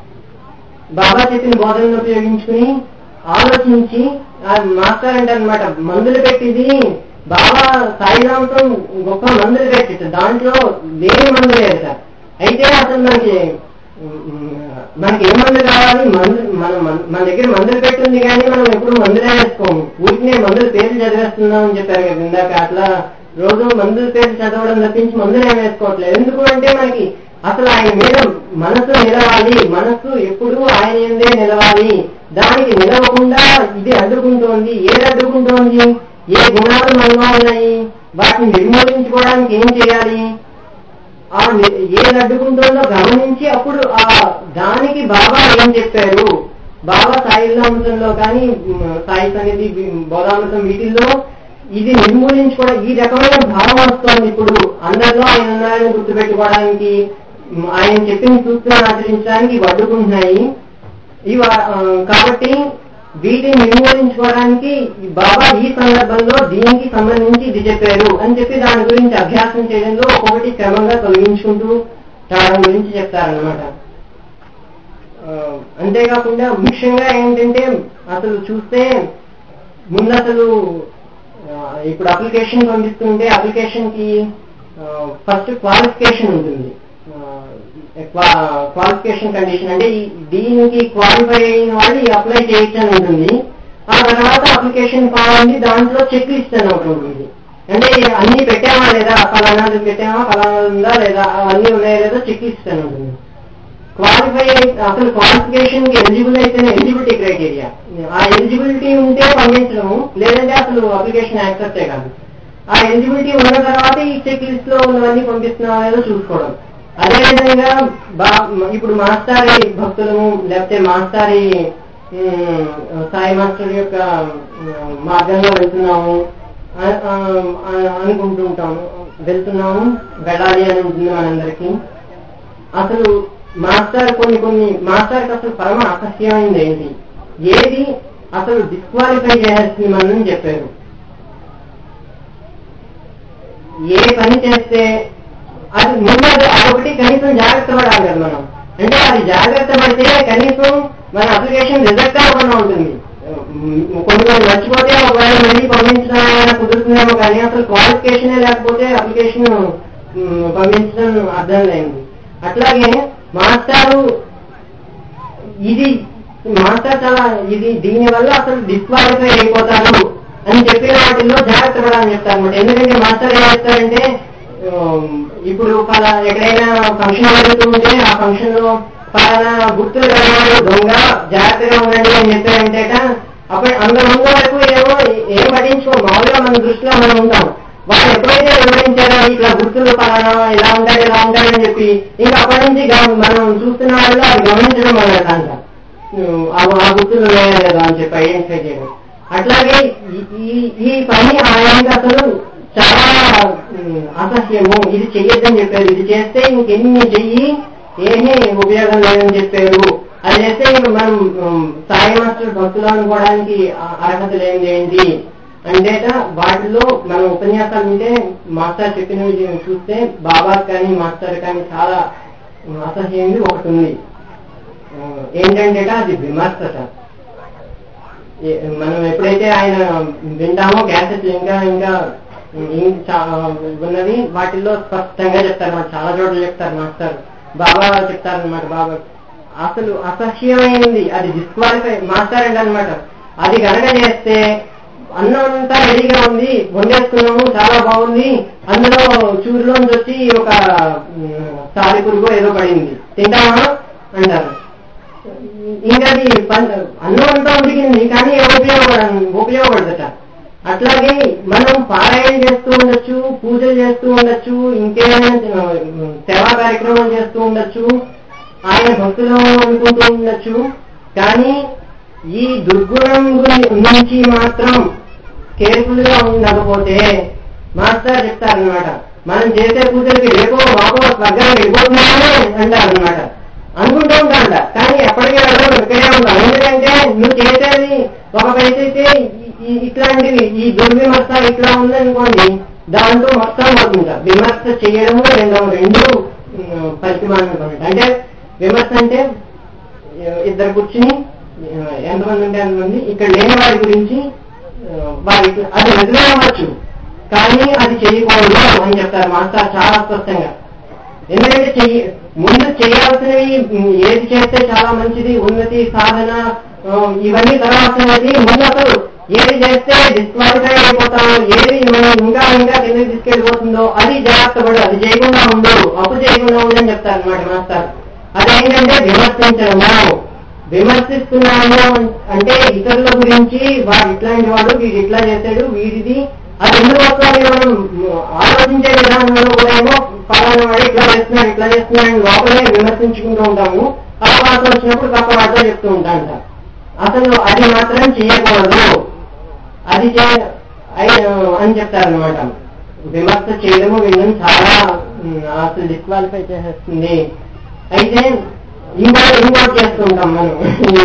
S1: బాబా చెప్పిన బోధనను ఉపయోగించుకుని ఆలోచించి ఆ మాస్టర్ అంటే అనమాట మందులు పెట్టింది బాబా సాయిరాంతో గొప్ప మందులు పెట్టిట దాంట్లో లేని మందు లేదు సార్ అయితే అసలు మనకి ఉమ్, మనకి ఏ మందు కావాలి మందు మన మన- మన దగ్గర మందులు పెట్టింది కానీ మనం ఎప్పుడు మందులే వేసుకోము ఊరికినే మందుల పేర్లు చదివేస్తున్నాం అని చెప్పారు కదా ఇందాక అట్లా రోజు మందుల పేర్లు చదవడం తప్పించి మందులు ఏం వేసుకోవట్లేదు ఎందుకు అంటే మనకి అసలు ఆయన మీద మనసు నిలవాలి మనస్సు ఎప్పుడూ ఆయన ఎందే నిలవాలి దానికి నిలవకుండా ఇది అడ్డుకుంటోంది ఏది అడ్డుకుంటోంది ఏ గుణాలు మనలో ఉన్నాయి వాటిని నిర్మూలించుకోవడానికి ఏం చేయాలి ఆ ని- ఏది అడ్డుకుంటుందో గమనించి అప్పుడు ఆ దానికి బాబా ఏం చెప్పారు బాబా సాయిలామృతంలో కానీ ఉమ్, సాయి సన్నిధి వి- బోధామృతం వీటిల్లో ఇది నిర్మూలించుకోవడం ఈ రకమైన భావం వస్తోంది ఇప్పుడు అందరిలో ఆయన ఉన్నారని గుర్తుపెట్టుకోవడానికి ఉమ్, ఆయన చెప్పిన సూత్రాన్ని ఆచరించడానికి ఇవి అడ్డుకుంటున్నాయి ఇవి ఆ, కాబట్టి
S2: వీటిని నిర్మూలించుకోవడానికి ఈ బాబా ఈ సందర్భంలో దీనికి సంబంధించి ఇది చెప్పారు అని చెప్పి దాని గురించి అభ్యాసం చేయడంలో ఒక్కొక్కటి క్రమంగా తొలగించుకుంటూ రావడం గురించి చెప్తారన్నమాట ఆ, అంతేకాకుండా ముఖ్యంగా ఏంటంటే అసలు చూస్తే ముందు అసలు ఆ, ఇప్పుడు అప్లికేషన్ పంపిస్తుంటే అప్లికేషన్ కి ఫస్ట్ క్వాలిఫికేషన్ ఉంటుంది క్వాలిఫికేషన్ కండిషన్ అంటే ఈ- దీనికి క్వాలిఫై అయిన వాళ్ళు ఈ అప్లై చేయొచ్చు అని ఉంటుంది ఆ తర్వాత అప్లికేషన్ ఫామ్ ఉంది దాంట్లో చెక్ లిస్ట్ అని ఒకటి ఉంటుంది అంటే అన్ని పెట్టామా లేదా ఫలానాది పెట్టామా ఫలానాది ఉందా లేదా అవన్నీ ఉన్నాయా లేదా చెక్ లిస్ట్ అని ఉంటుంది క్వాలిఫై అసలు క్వాలిఫికేషన్ కి ఎలిజిబుల్ అయితేనే ఎలిజిబిలిటీ క్రైటీరియా ఆ ఎలిజిబిలిటీ ఉంటే పంపించడము లేదంటే అసలు అప్లికేషన్ యాక్సెప్టే కాదు ఆ ఎలిజిబిలిటీ ఉన్న తర్వాత ఈ చెక్ లిస్ట్ లో ఉన్నవన్నీ పంపిస్తున్నావా లేదో చూసుకోవడం అదేవిధంగా బా ఇప్పుడు మాస్టారి భక్తులము లేకపోతే మాస్టారి ఉమ్, సాయి మాస్టర్ యొక్క ఉమ్, మార్గంలో వెళ్తున్నాము ఆ- ఆ- ఆ- అనుకుంటూ ఉంటాము వెళ్తున్నాము వెళ్ళాలి అని ఉంటుంది మనందరికీ అసలు మాస్టర్ కొన్ని కొన్ని మాస్టర్కి అసలు పరమ అసహ్యమైంది ఏంటి ఏది అసలు డిస్క్వాలిఫై చేయాల్సింది మనం చెప్పారు ఏ పని చేస్తే అది ముందు అది అదొకటి కనీసం జాగ్రత్త పడాలి కదా మనం అంటే అది జాగ్రత్త పడితే కనీసం మన అప్లికేషన్ రిజెక్ట్ అవ్వకుండా ఉంటుంది ఉమ్, కొన్ని కొన్ని మర్చిపోతే ఒకవేళ మళ్ళీ పంపించడం ఏమైనా కుదురుతుందేమో కానీ అసలు క్వాలిఫికేషనే లేకపోతే అప్లికేషన్ ఉమ్, పంపించడం అర్థం లేదు అట్లాగే మాస్టారు ఇది మాస్టర్ చాలా ఇది దీని వల్ల అసలు డిస్క్వాలిఫై అయిపోతారు అని చెప్పిన వాటిల్లో జాగ్రత్త పడాలని చెప్తారు అనమాట ఎందుకంటే మాస్టర్ ఏం చెప్తారంటే ఉమ్, ఇప్పుడు పలా ఎక్కడైనా ఫంక్షన్ జరుగుతూ ఉంటే ఆ ఫంక్షన్ లో పలానా గుర్తులు కలిగినాడు దొంగ జాగ్రత్తగా ఉండండి అని చెప్పారంటేట అప్పుడు అందరి ముందు వరకు ఏమో ఏం పట్టించుకో మామూలుగా మన దృష్టిలో మనం ఉంటాం వాళ్ళు ఎప్పుడైతే వివరించారో ఇట్లా గుర్తులు పలానా ఇలా ఉంటాడు ఇలా ఉంటాడు అని చెప్పి ఇంకా అప్పటి నుంచి గమ- మనం చూస్తున్న వాళ్ళు అది గమనించడం మొదలెట్టంట ఉమ్, ఆ ఆ గుర్తులు ఉన్నాయా లేదా అని చెప్పి ఐడెంటిఫై చేయడం అట్లాగే ఈ- ఈ ఈ పని ఆయనకి అసలు చాలా ఉమ్, అసహ్యము ఇది చెయ్యొద్దని చెప్పారు ఇది చేస్తే ఇంకెన్ని చెయ్యి ఏమీ ఉపయోగం లేదని చెప్పారు అది చేస్తే ఇంక మనం ఉమ్, సాయి మాస్టర్ భక్తులు అనుకోవడానికి అ- అర్హత లేనిది ఏంటి అంటేట వాటిలో మనం ఉపన్యాసాలు ఉంటే మాస్టర్ చెప్పినవి చూస్తే బాబా కానీ మాస్టర్ కానీ చాలా ఉమ్, అసహ్యంది ఒకటి ఉంది ఆ, ఏంటంటేట అది విమర్శ సార్ ఏ- మనం ఎప్పుడైతే ఆయన వింటామో క్యాసెట్లు ఇంకా ఇంకా ఇం- చా- ఉన్నవి వాటిల్లో స్పష్టంగా చెప్తారు మాకు చాలా చోట్ల చెప్తారు మాస్టర్ బాబా చెప్తారు అనమాట బాబా అసలు అసహ్యమైంది అది డిస్క్వాలిఫై మాస్టర్ అంటే అనమాట అది కనుక చేస్తే అన్నం అంతా రెడీగా ఉంది వండేసుకున్నాము చాలా బాగుంది అందులో చూరులోంచి వచ్చి ఒక ఉమ్, సారి పురుగు ఏదో పడింది తింటామా అంటారు ఇంకా అది పం- అన్నం అంతా ఉడికింది కానీ ఉపయోగపడ ఉపయోగపడదట అట్లాగే మనం పారాయణ చేస్తూ ఉండొచ్చు పూజలు చేస్తూ ఉండొచ్చు ఇంకేమైనా ఉమ్, సేవా కార్యక్రమం చేస్తూ ఉండొచ్చు ఆయన భక్తులు అనుకుంటూ ఉండొచ్చు కానీ ఈ దుర్గుణం గురి- నుంచి మాత్రం కేర్ఫుల్ గా ఉండకపోతే మాస్టర్ చెప్తారనమాట మనం చేసే పూజలకి రేపో మాపో స్వర్గం వెళ్ళిపోతున్నామని అంటారనమాట అనుకుంటూ ఉంటాంట కానీ ఎప్పటికీ వెళ్ళడం ఇక్కడే ఉంటాం ఎందుకంటే నువ్వు చేసేది ఒక పైసైతే ఈ- ఈ- ఇట్లాంటివి ఈ దుర్విమర్శ ఇట్లా ఉందనుకోండి దాంతో మొత్తం పోతుంటా విమర్శ చేయడము రెండవ రెండు ఉమ్, పరిమాణం అనుకోండి అంటే విమర్శ అంటే ఆ, ఇద్దరు కూర్చుని ఆ, ఎంతమంది ఉంటే అంతమంది ఇక్కడ లేని వారి గురించి ఆ, వారికి అది నిజమే అవ్వచ్చు కానీ అది చేయకూడదు అని చెప్తారు మాస్టర్ చాలా స్పష్టంగా ఎందుకంటే చెయ్యి ముందు చేయాల్సినవి ఉమ్, ఏది చేస్తే చాలా మంచిది ఉన్నతి సాధన ఆ, ఇవన్నీ తర్వాత సంగతి ముందు అసలు ఏది చేస్తే డిస్క్వాలిఫై అయిపోతాం ఏది మనం ఇంకా ఇంకా కిందకి తీసుకెళ్ళిపోతుందో అది జాగ్రత్త పడు అది చేయకుండా ఉండు అప్పు చేయకుండా ఉండు అని చెప్తారు అనమాట మాస్టర్ అదేంటంటే విమర్శించడము విమర్శిస్తున్నాము అంటే ఇతరుల గురించి వాడు ఇట్లాంటి వాడు వీడు ఇట్లా చేశాడు వీడిది అది ఎందుకు వస్తుంది మనం ఆలోచించే విధానంలో కూడా ఏమో పలానా వాడు ఇట్లా చేస్తున్నాడు ఇట్లా చేస్తున్నాడు అని లోపలే విమర్శించుకుంటూ ఉంటాము అవకాశం వచ్చినప్పుడు పక్క వాటితో చెప్తూ ఉంటాంట అసలు అది మాత్రం చేయకూడదు అది చే అయి- అని చెప్తారనమాట విమర్శ చేయడము వినడం చాలా ఉమ్, అసలు డిస్క్వాలిఫై చేసేస్తుంది అయితే ఇంకోటి ఇంకోటి చేస్తుంటాం మనం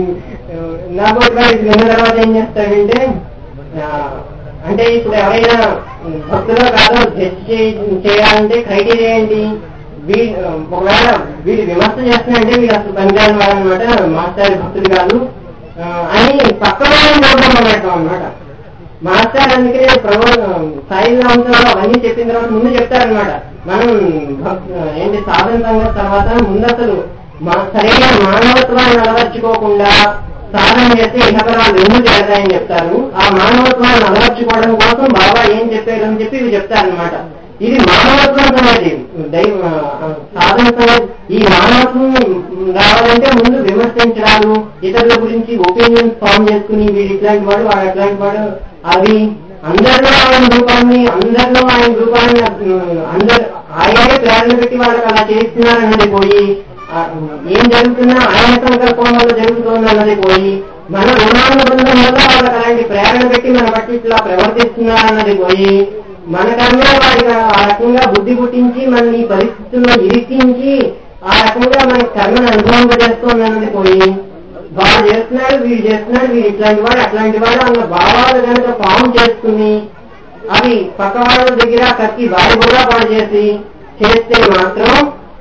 S2: నాబోటి వాడికి విన్న తర్వాత ఏం చేస్తాడంటే ఆ, అంటే ఇప్పుడు ఎవరైనా భక్తులో కాదో జడ్జ్ చేయాలంటే క్రైటీరియా ఏంటి వీ- ఒకవేళ వీడు విమర్శ చేస్తున్నాడంటే వీడు అసలు పనికిరాని వాడు అనమాట మాస్టర్ భక్తుడు కాదు ఆ, అని పక్క వాళ్ళని చూడడం అన్నట్టు అనమాట మాస్టర్ అందుకనే ప్రభు సాయిరాంతో అవన్నీ చెప్పిన తర్వాత ముందు చెప్తారనమాట మనం భక్- ఏంటి సాధన సంగతి తర్వాత ముందు అసలు మా సరైన మానవత్వాన్ని అలవర్చుకోకుండా సాధన చేస్తే ఇహపరాలు రెండు చేరతాయని చెప్తారు ఆ మానవత్వాన్ని అలవర్చుకోవడం కోసం బాబా ఏం చెప్పారు అని చెప్పి ఇవి చెప్తారనమాట ఇది మానవత్వం సంగతి దైవ సాధన సంగతి ఈ మానవత్వం రావాలంటే ముందు విమర్శించడాలు ఇతరుల గురించి ఒపీనియన్ ఫామ్ చేసుకుని వీడు ఇట్లాంటి వాడు వాడు అట్లాంటి వాడు అవి అందరిలో ఆయన రూపాన్ని అందరిలో ఆయన రూపాన్ని అందరు ఆయనే ప్రేరణ పెట్టి వాళ్ళకి అలా చేస్తున్నారన్నది పోయి ఆ, ఏం జరుగుతున్నా ఆయన సంకల్పం వల్ల జరుగుతుంది అన్నది పోయి మన రుణానుబంధం వల్ల వాళ్ళకి అలాంటి ప్రేరణ పెట్టి మన పట్టి ఇట్లా ప్రవర్తిస్తున్నారన్నది పోయి మన కర్మే వాడికి ఆ రకంగా బుద్ధి పుట్టించి మన ఈ పరిస్థితుల్లో ఇరికించి ఆ రకంగా మన కర్మను అనుభవింపజేస్తుంది అన్నది పోయి వాడు చేస్తున్నాడు వీడు చేస్తున్నాడు వీడు ఇట్లాంటి వాడు అట్లాంటి వాడు అన్న భావాలు కనుక ఫామ్ చేసుకుని అవి పక్క వాళ్ళ దగ్గర కత్తి వాడి కూడా పాడు చేసి చేస్తే మాత్రం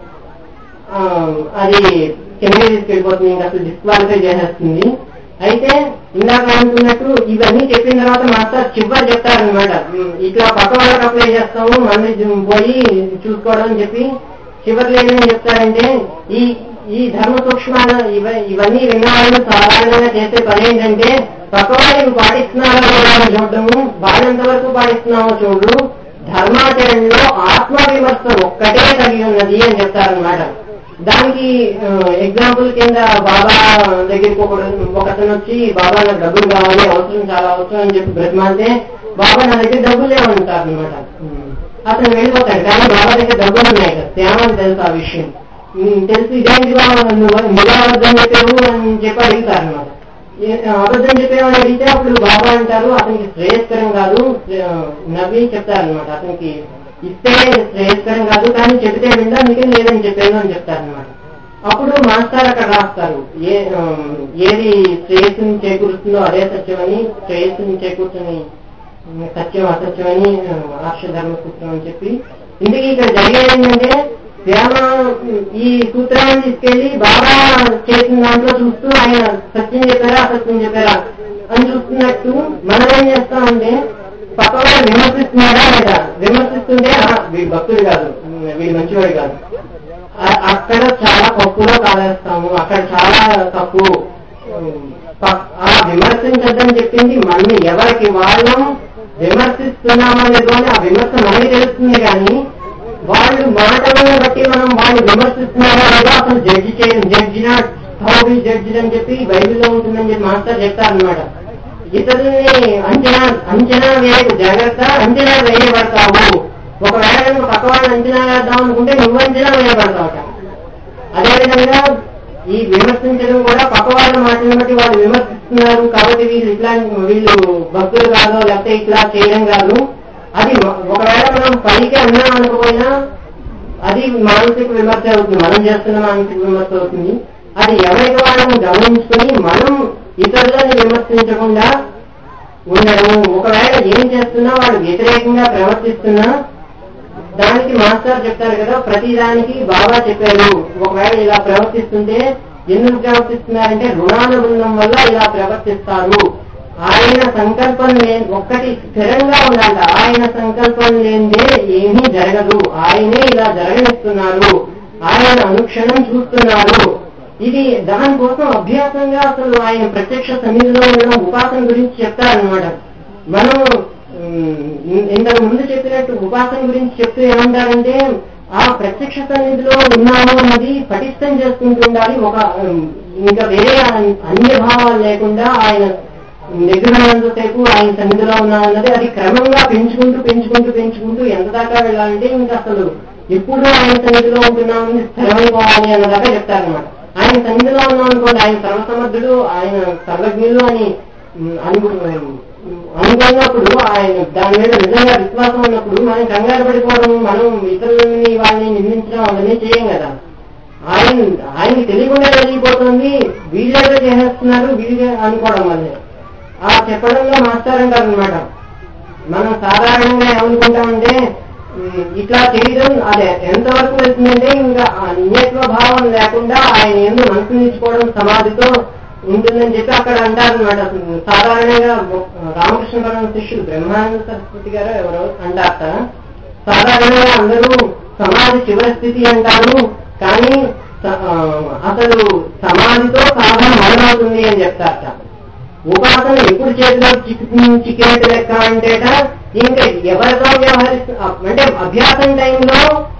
S2: ఆ, అది కిందకి తీసుకెళ్ళిపోతుంది ఇంకా అసలు డిస్క్వాలిఫై చేసేస్తుంది అయితే ఇందాక అనుకున్నట్టు ఇవన్నీ చెప్పిన తర్వాత మాస్టర్ చివరి చెప్తారనమాట ఇట్లా పక్క వాళ్ళకి అప్లై చేస్తాము మన పోయి చూసుకోవడం అని చెప్పి చివరిలో ఏమేమి చెప్తారంటే ఈ ఈ ధర్మ సూక్ష్మాల ఇవ- ఇవన్నీ విన్నవాళ్ళు సాధారణంగా చేసే పని ఏంటంటే పక్క వాళ్ళు పాటిస్తున్నారో లేదో అని చూడడము వాళ్ళు ఎంతవరకు పాటిస్తున్నామో చూడు ధర్మాచరణలో ఆత్మ విమర్శ ఒక్కటే కలిగి ఉన్నది అని చెప్తారనమాట దానికి ఎగ్జాంపుల్ కింద బాబా దగ్గరికి ఒక ఒకతను వచ్చి బాబా నాకు డబ్బులు కావాలి అవసరం చాలా అవసరం అని చెప్పి బ్రతిమాలితే బాబా నా దగ్గర డబ్బులు లేవంటారు అనమాట అతను వెళ్ళిపోతాడు కానీ బాబా దగ్గర డబ్బులు ఉన్నాయి కదా తేమని తెలుసు ఆ విషయం ఉమ్, తెలిసి ఇదేంటి బాబా నువ్వు నువ్వు అబద్ధం చెప్పావు అని చెప్పి అడుగుతారు అనమాట అబద్ధం చెప్పేవాడు అడిగితే అప్పుడు బాబా అంటారు అతనికి శ్రేయస్కరం కాదు ఆ, నవ్వి చెప్తారు అనమాట అతనికి ఇస్తే శ్రేయస్కరం కాదు కానీ చెబితే విందా అందుకే లేదని చెప్పాను అని చెప్తారనమాట అప్పుడు మాస్టర్ అక్కడ రాస్తారు ఏ ఆ, ఏది శ్రేయస్సుని చేకూరుస్తుందో అదే సత్యమని శ్రేయస్సుని చేకూర్చని ఉమ్, సత్యం అసత్యమని ఆ, ఆర్ష ధర్మ సూత్రం అని చెప్పి ఇందుకు ఇక్కడ జరిగేది ఏంటంటే ప్రేమ ఈ సూత్రాన్ని తీసుకెళ్లి బాగా చేసిన దాంట్లో చూస్తూ ఆయన సత్యం చెప్పారా అసత్యం చెప్పారా అని చూస్తున్నట్టు మనం ఏం చేస్తామంటే పక్కవాడు విమర్శిస్తున్నాడా లేదా విమర్శిస్తుంటే "ఆ, వీడు భక్తుడు కాదు ఉమ్, వీడు మంచివాడు కాదు ఆ- అక్కడ చాలా తప్పులో కాలేస్తాము అక్కడ చాలా తప్పు ఉమ్, ప- ఆ విమర్శించద్దని చెప్పింది మనం ఎవరికి వాళ్ళం విమర్శిస్తున్నామో లేదో అని ఆ విమర్శ మనకి తెలుస్తుంది కానీ వాళ్ళు మాటలను బట్టి మనం వాళ్ళు విమర్శిస్తున్నారో లేదో అసలు జడ్జి చేయడం judge not how be judge అని చెప్పి బైబిల్లో ఉంటుందని చెప్పి మాస్టర్ చెప్తారనమాట ఇతరుల్ని అంచనా అంచనా వేయకు జాగ్రత్త అంచనా వేయబడతావు ఒకవేళ నువ్వు పక్క వాళ్ళని అంచనా వేద్దాం అనుకుంటే నువ్వు అంచనా వేయబడతావుట అదేవిధంగా ఈ విమర్శించడం కూడా పక్క వాళ్ళ మాటలను బట్టి వాళ్ళు విమర్శిస్తున్నారు కాబట్టి వీళ్ళు ఇట్లా వీళ్ళు భక్తులు కాదు లేకపోతే ఇట్లా చేయడం కాదు అది ఒకవేళ మనం పైకి అన్నాం అనుకోపోయినా అది మానసిక విమర్శ అవుతుంది మనం చేస్తున్న మానసిక విమర్శ అవుతుంది అది ఎవరికి వాళ్ళని గమనించుకుని మనం ఇతరులను విమర్శించకుండా ఉండడం ఒకవేళ ఏం చేస్తున్నా వాడు వ్యతిరేకంగా ప్రవర్తిస్తున్నా దానికి మాస్టర్ చెప్తారు కదా ప్రతి దానికి బాబా చెప్పారు ఒకవేళ ఇలా ప్రవర్తిస్తుంటే ఎందుకు ప్రవర్తిస్తున్నారంటే రుణానుబంధం వల్ల ఇలా ప్రవర్తిస్తారు ఆయన సంకల్పం లేని ఒక్కటి స్థిరంగా ఉండాలి ఆయన సంకల్పం లేనిదే ఏమీ జరగదు ఆయనే ఇలా జరగనిస్తున్నారు ఆయన అనుక్షణం చూస్తున్నారు ఇది దానికోసం అభ్యాసంగా అసలు ఆయన ప్రత్యక్ష సన్నిధిలో ఉండడం ఉపాసన గురించి చెప్తారనమాట మనం ఉమ్, ఇంతకు ముందు చెప్పినట్టు ఉపాసన గురించి చెప్తూ ఏమంటారంటే ఆ ప్రత్యక్ష సన్నిధిలో ఉన్నాము అన్నది పటిష్టం చేసుకుంటూ ఉండాలి ఒక ఉమ్, ఇంకా వేరే అన్య భావాలు లేకుండా ఆయన దగ్గర ఉన్నంతసేపు ఆయన సన్నిధిలో ఉన్నామన్నది అది క్రమంగా పెంచుకుంటూ పెంచుకుంటూ పెంచుకుంటూ ఎంత దాకా వెళ్ళాలంటే ఇంకా అసలు ఎప్పుడు ఆయన సన్నిధిలో ఉంటున్నామని స్థిరమైపోవాలి అన్నదాకా చెప్తారనమాట ఆయన సన్నిధిలో ఉన్నాం అనుకోండి ఆయన సర్వసమర్థుడు ఆయన సర్వజ్ఞుడు అని ఉమ్, అను అనుకున్నప్పుడు ఆయన దాని మీద నిజంగా విశ్వాసం ఉన్నప్పుడు మనం కంగారు పడిపోవడం మనం ఇతరులని వాళ్ళని నిందించడం అవన్నీ చేయం కదా ఆయన ఆయనకి తెలియకుండా జరిగిపోతుంది వీళ్ళేదో చేసేస్తున్నారు వీళ్ళే అనుకోవడం వల్లే ఆ చెప్పడంలో మాస్టర్ అంటారు అనమాట మనం సాధారణంగా ఏమనుకుంటామంటే ఉమ్, ఇట్లా చేయడం అదే ఎంతవరకు వెళ్తుందంటే ఇంకా ఆ నియత్వ భావం లేకుండా ఆయన ఎందు మనసు నిలుచుకోవడం సమాధితో ఉంటుందని చెప్పి అక్కడ అంటారనమాట సాధారణంగా రామకృష్ణ పరమ శిష్యులు బ్రహ్మానంద సరస్వతి గారు ఎవరో అంటారట సాధారణంగా అందరూ సమాధి చివరి స్థితి అంటారు కానీ స- ఆ, అసలు సమాధితో సాధన మొదలవుతుంది అని చెప్తారట ఉపాసన ఎప్పుడు చేతిలో చిక్కు- చిక్కినట్టు లెక్క అంటేట ఇంకా ఎవరితో వ్యవహరిస్తు అంటే అభ్యాసం టైంలో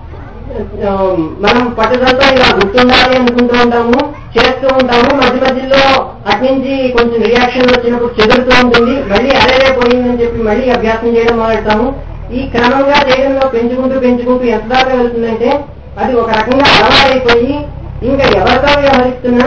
S2: ఆ, మనం పట్టుదలతో ఇలా గుర్తుండాలి అనుకుంటూ ఉంటాము చేస్తూ ఉంటాము మధ్య మధ్యలో అట్నుంచి కొంచెం రియాక్షన్ వచ్చినప్పుడు చెదురుతూ ఉంటుంది మళ్ళీ అదే పోయిందని చెప్పి మళ్ళీ అభ్యాసం చేయడం మొదలెడతాము ఈ క్రమంగా చేయడంలో పెంచుకుంటూ పెంచుకుంటూ ఎంత దాకా వెళ్తుందంటే అది ఒక రకంగా అలవాటైపోయి ఇంకా ఎవరితో వ్యవహరిస్తున్నా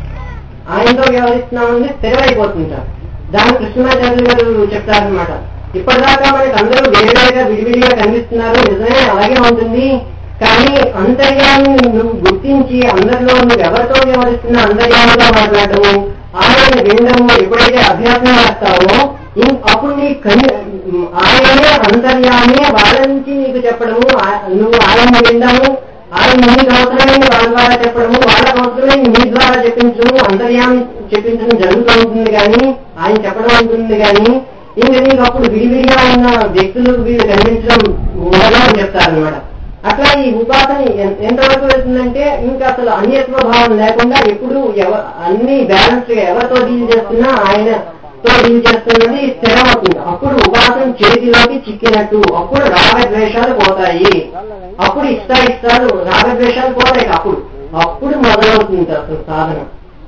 S2: ఆయనతో వ్యవహరిస్తున్నామని స్థిరమైపోతుంటారు దాని కృష్ణమాచార్యులు గారు చెప్తారనమాట ఇప్పటిదాకా మనకి అందరూ వేరువేరుగా విడివిడిగా కనిపిస్తున్నారు నిజమే అలాగే ఉంటుంది కానీ అంతర్యాన్ని నువ్వు గుర్తించి అందరిలో నువ్వు ఎవరితో వ్యవహరిస్తున్నా అంతర్యామిగా మాట్లాడటము ఆయన వినడము ఎప్పుడైతే అభ్యాసం చేస్తావో ఇం- అప్పుడు నీ కని ఆయనే అంతర్యామి వాళ్ళ నుంచి నీకు చెప్పడము ఆ- నువ్వు ఆయన వినడము ఆయన నీకు అవసరమైన వాళ్ళ ద్వారా చెప్పడము వాళ్ళకు అవసరమైన నీ ద్వారా చెప్పించడము అంతర్యామి చెప్పించడం జరుగుతూ ఉంటుంది కానీ ఆయన చెప్పడం ఉంటుంది కానీ ఇంకా నీకు అప్పుడు విడివిడిగా ఉన్న వ్యక్తులు వీళ్ళు కనిపించడం ఉండదు అని చెప్తారనమాట అట్లా ఈ ఉపాసన ఎన్- ఎంతవరకు వెళ్తుందంటే ఇంకా అసలు అన్యత్వ భావం లేకుండా ఎప్పుడు ఎవ అన్ని బ్యాలెన్స్ గా ఎవరితో డీల్ చేస్తున్నా ఆయనతో డీల్ చేస్తున్నది స్థిరమవుతుంది అప్పుడు ఉపాసన చేతిలోకి చిక్కినట్టు అప్పుడు రాగద్వేషాలు పోతాయి అప్పుడు ఇష్ట ఇష్టాలు రాగద్వేషాలు పోతాయి అప్పుడు అప్పుడు మొదలవుతుంది అసలు సాధన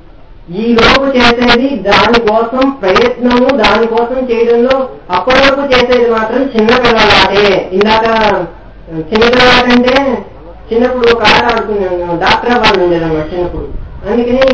S2: ఈ లోపు చేసేది దానికోసం ప్రయత్నము దానికోసం చేయడంలో అప్పటి వరకు చేసేది మాత్రం చిన్న పిల్లలాటే ఇందాక చిన్న పిల్లలాట అంటే చిన్నప్పుడు ఒక ఆట ఆడుకున్నాను డాక్టర్ వాళ్ళు ఉండేదన్నమాట చిన్నప్పుడు అందుకని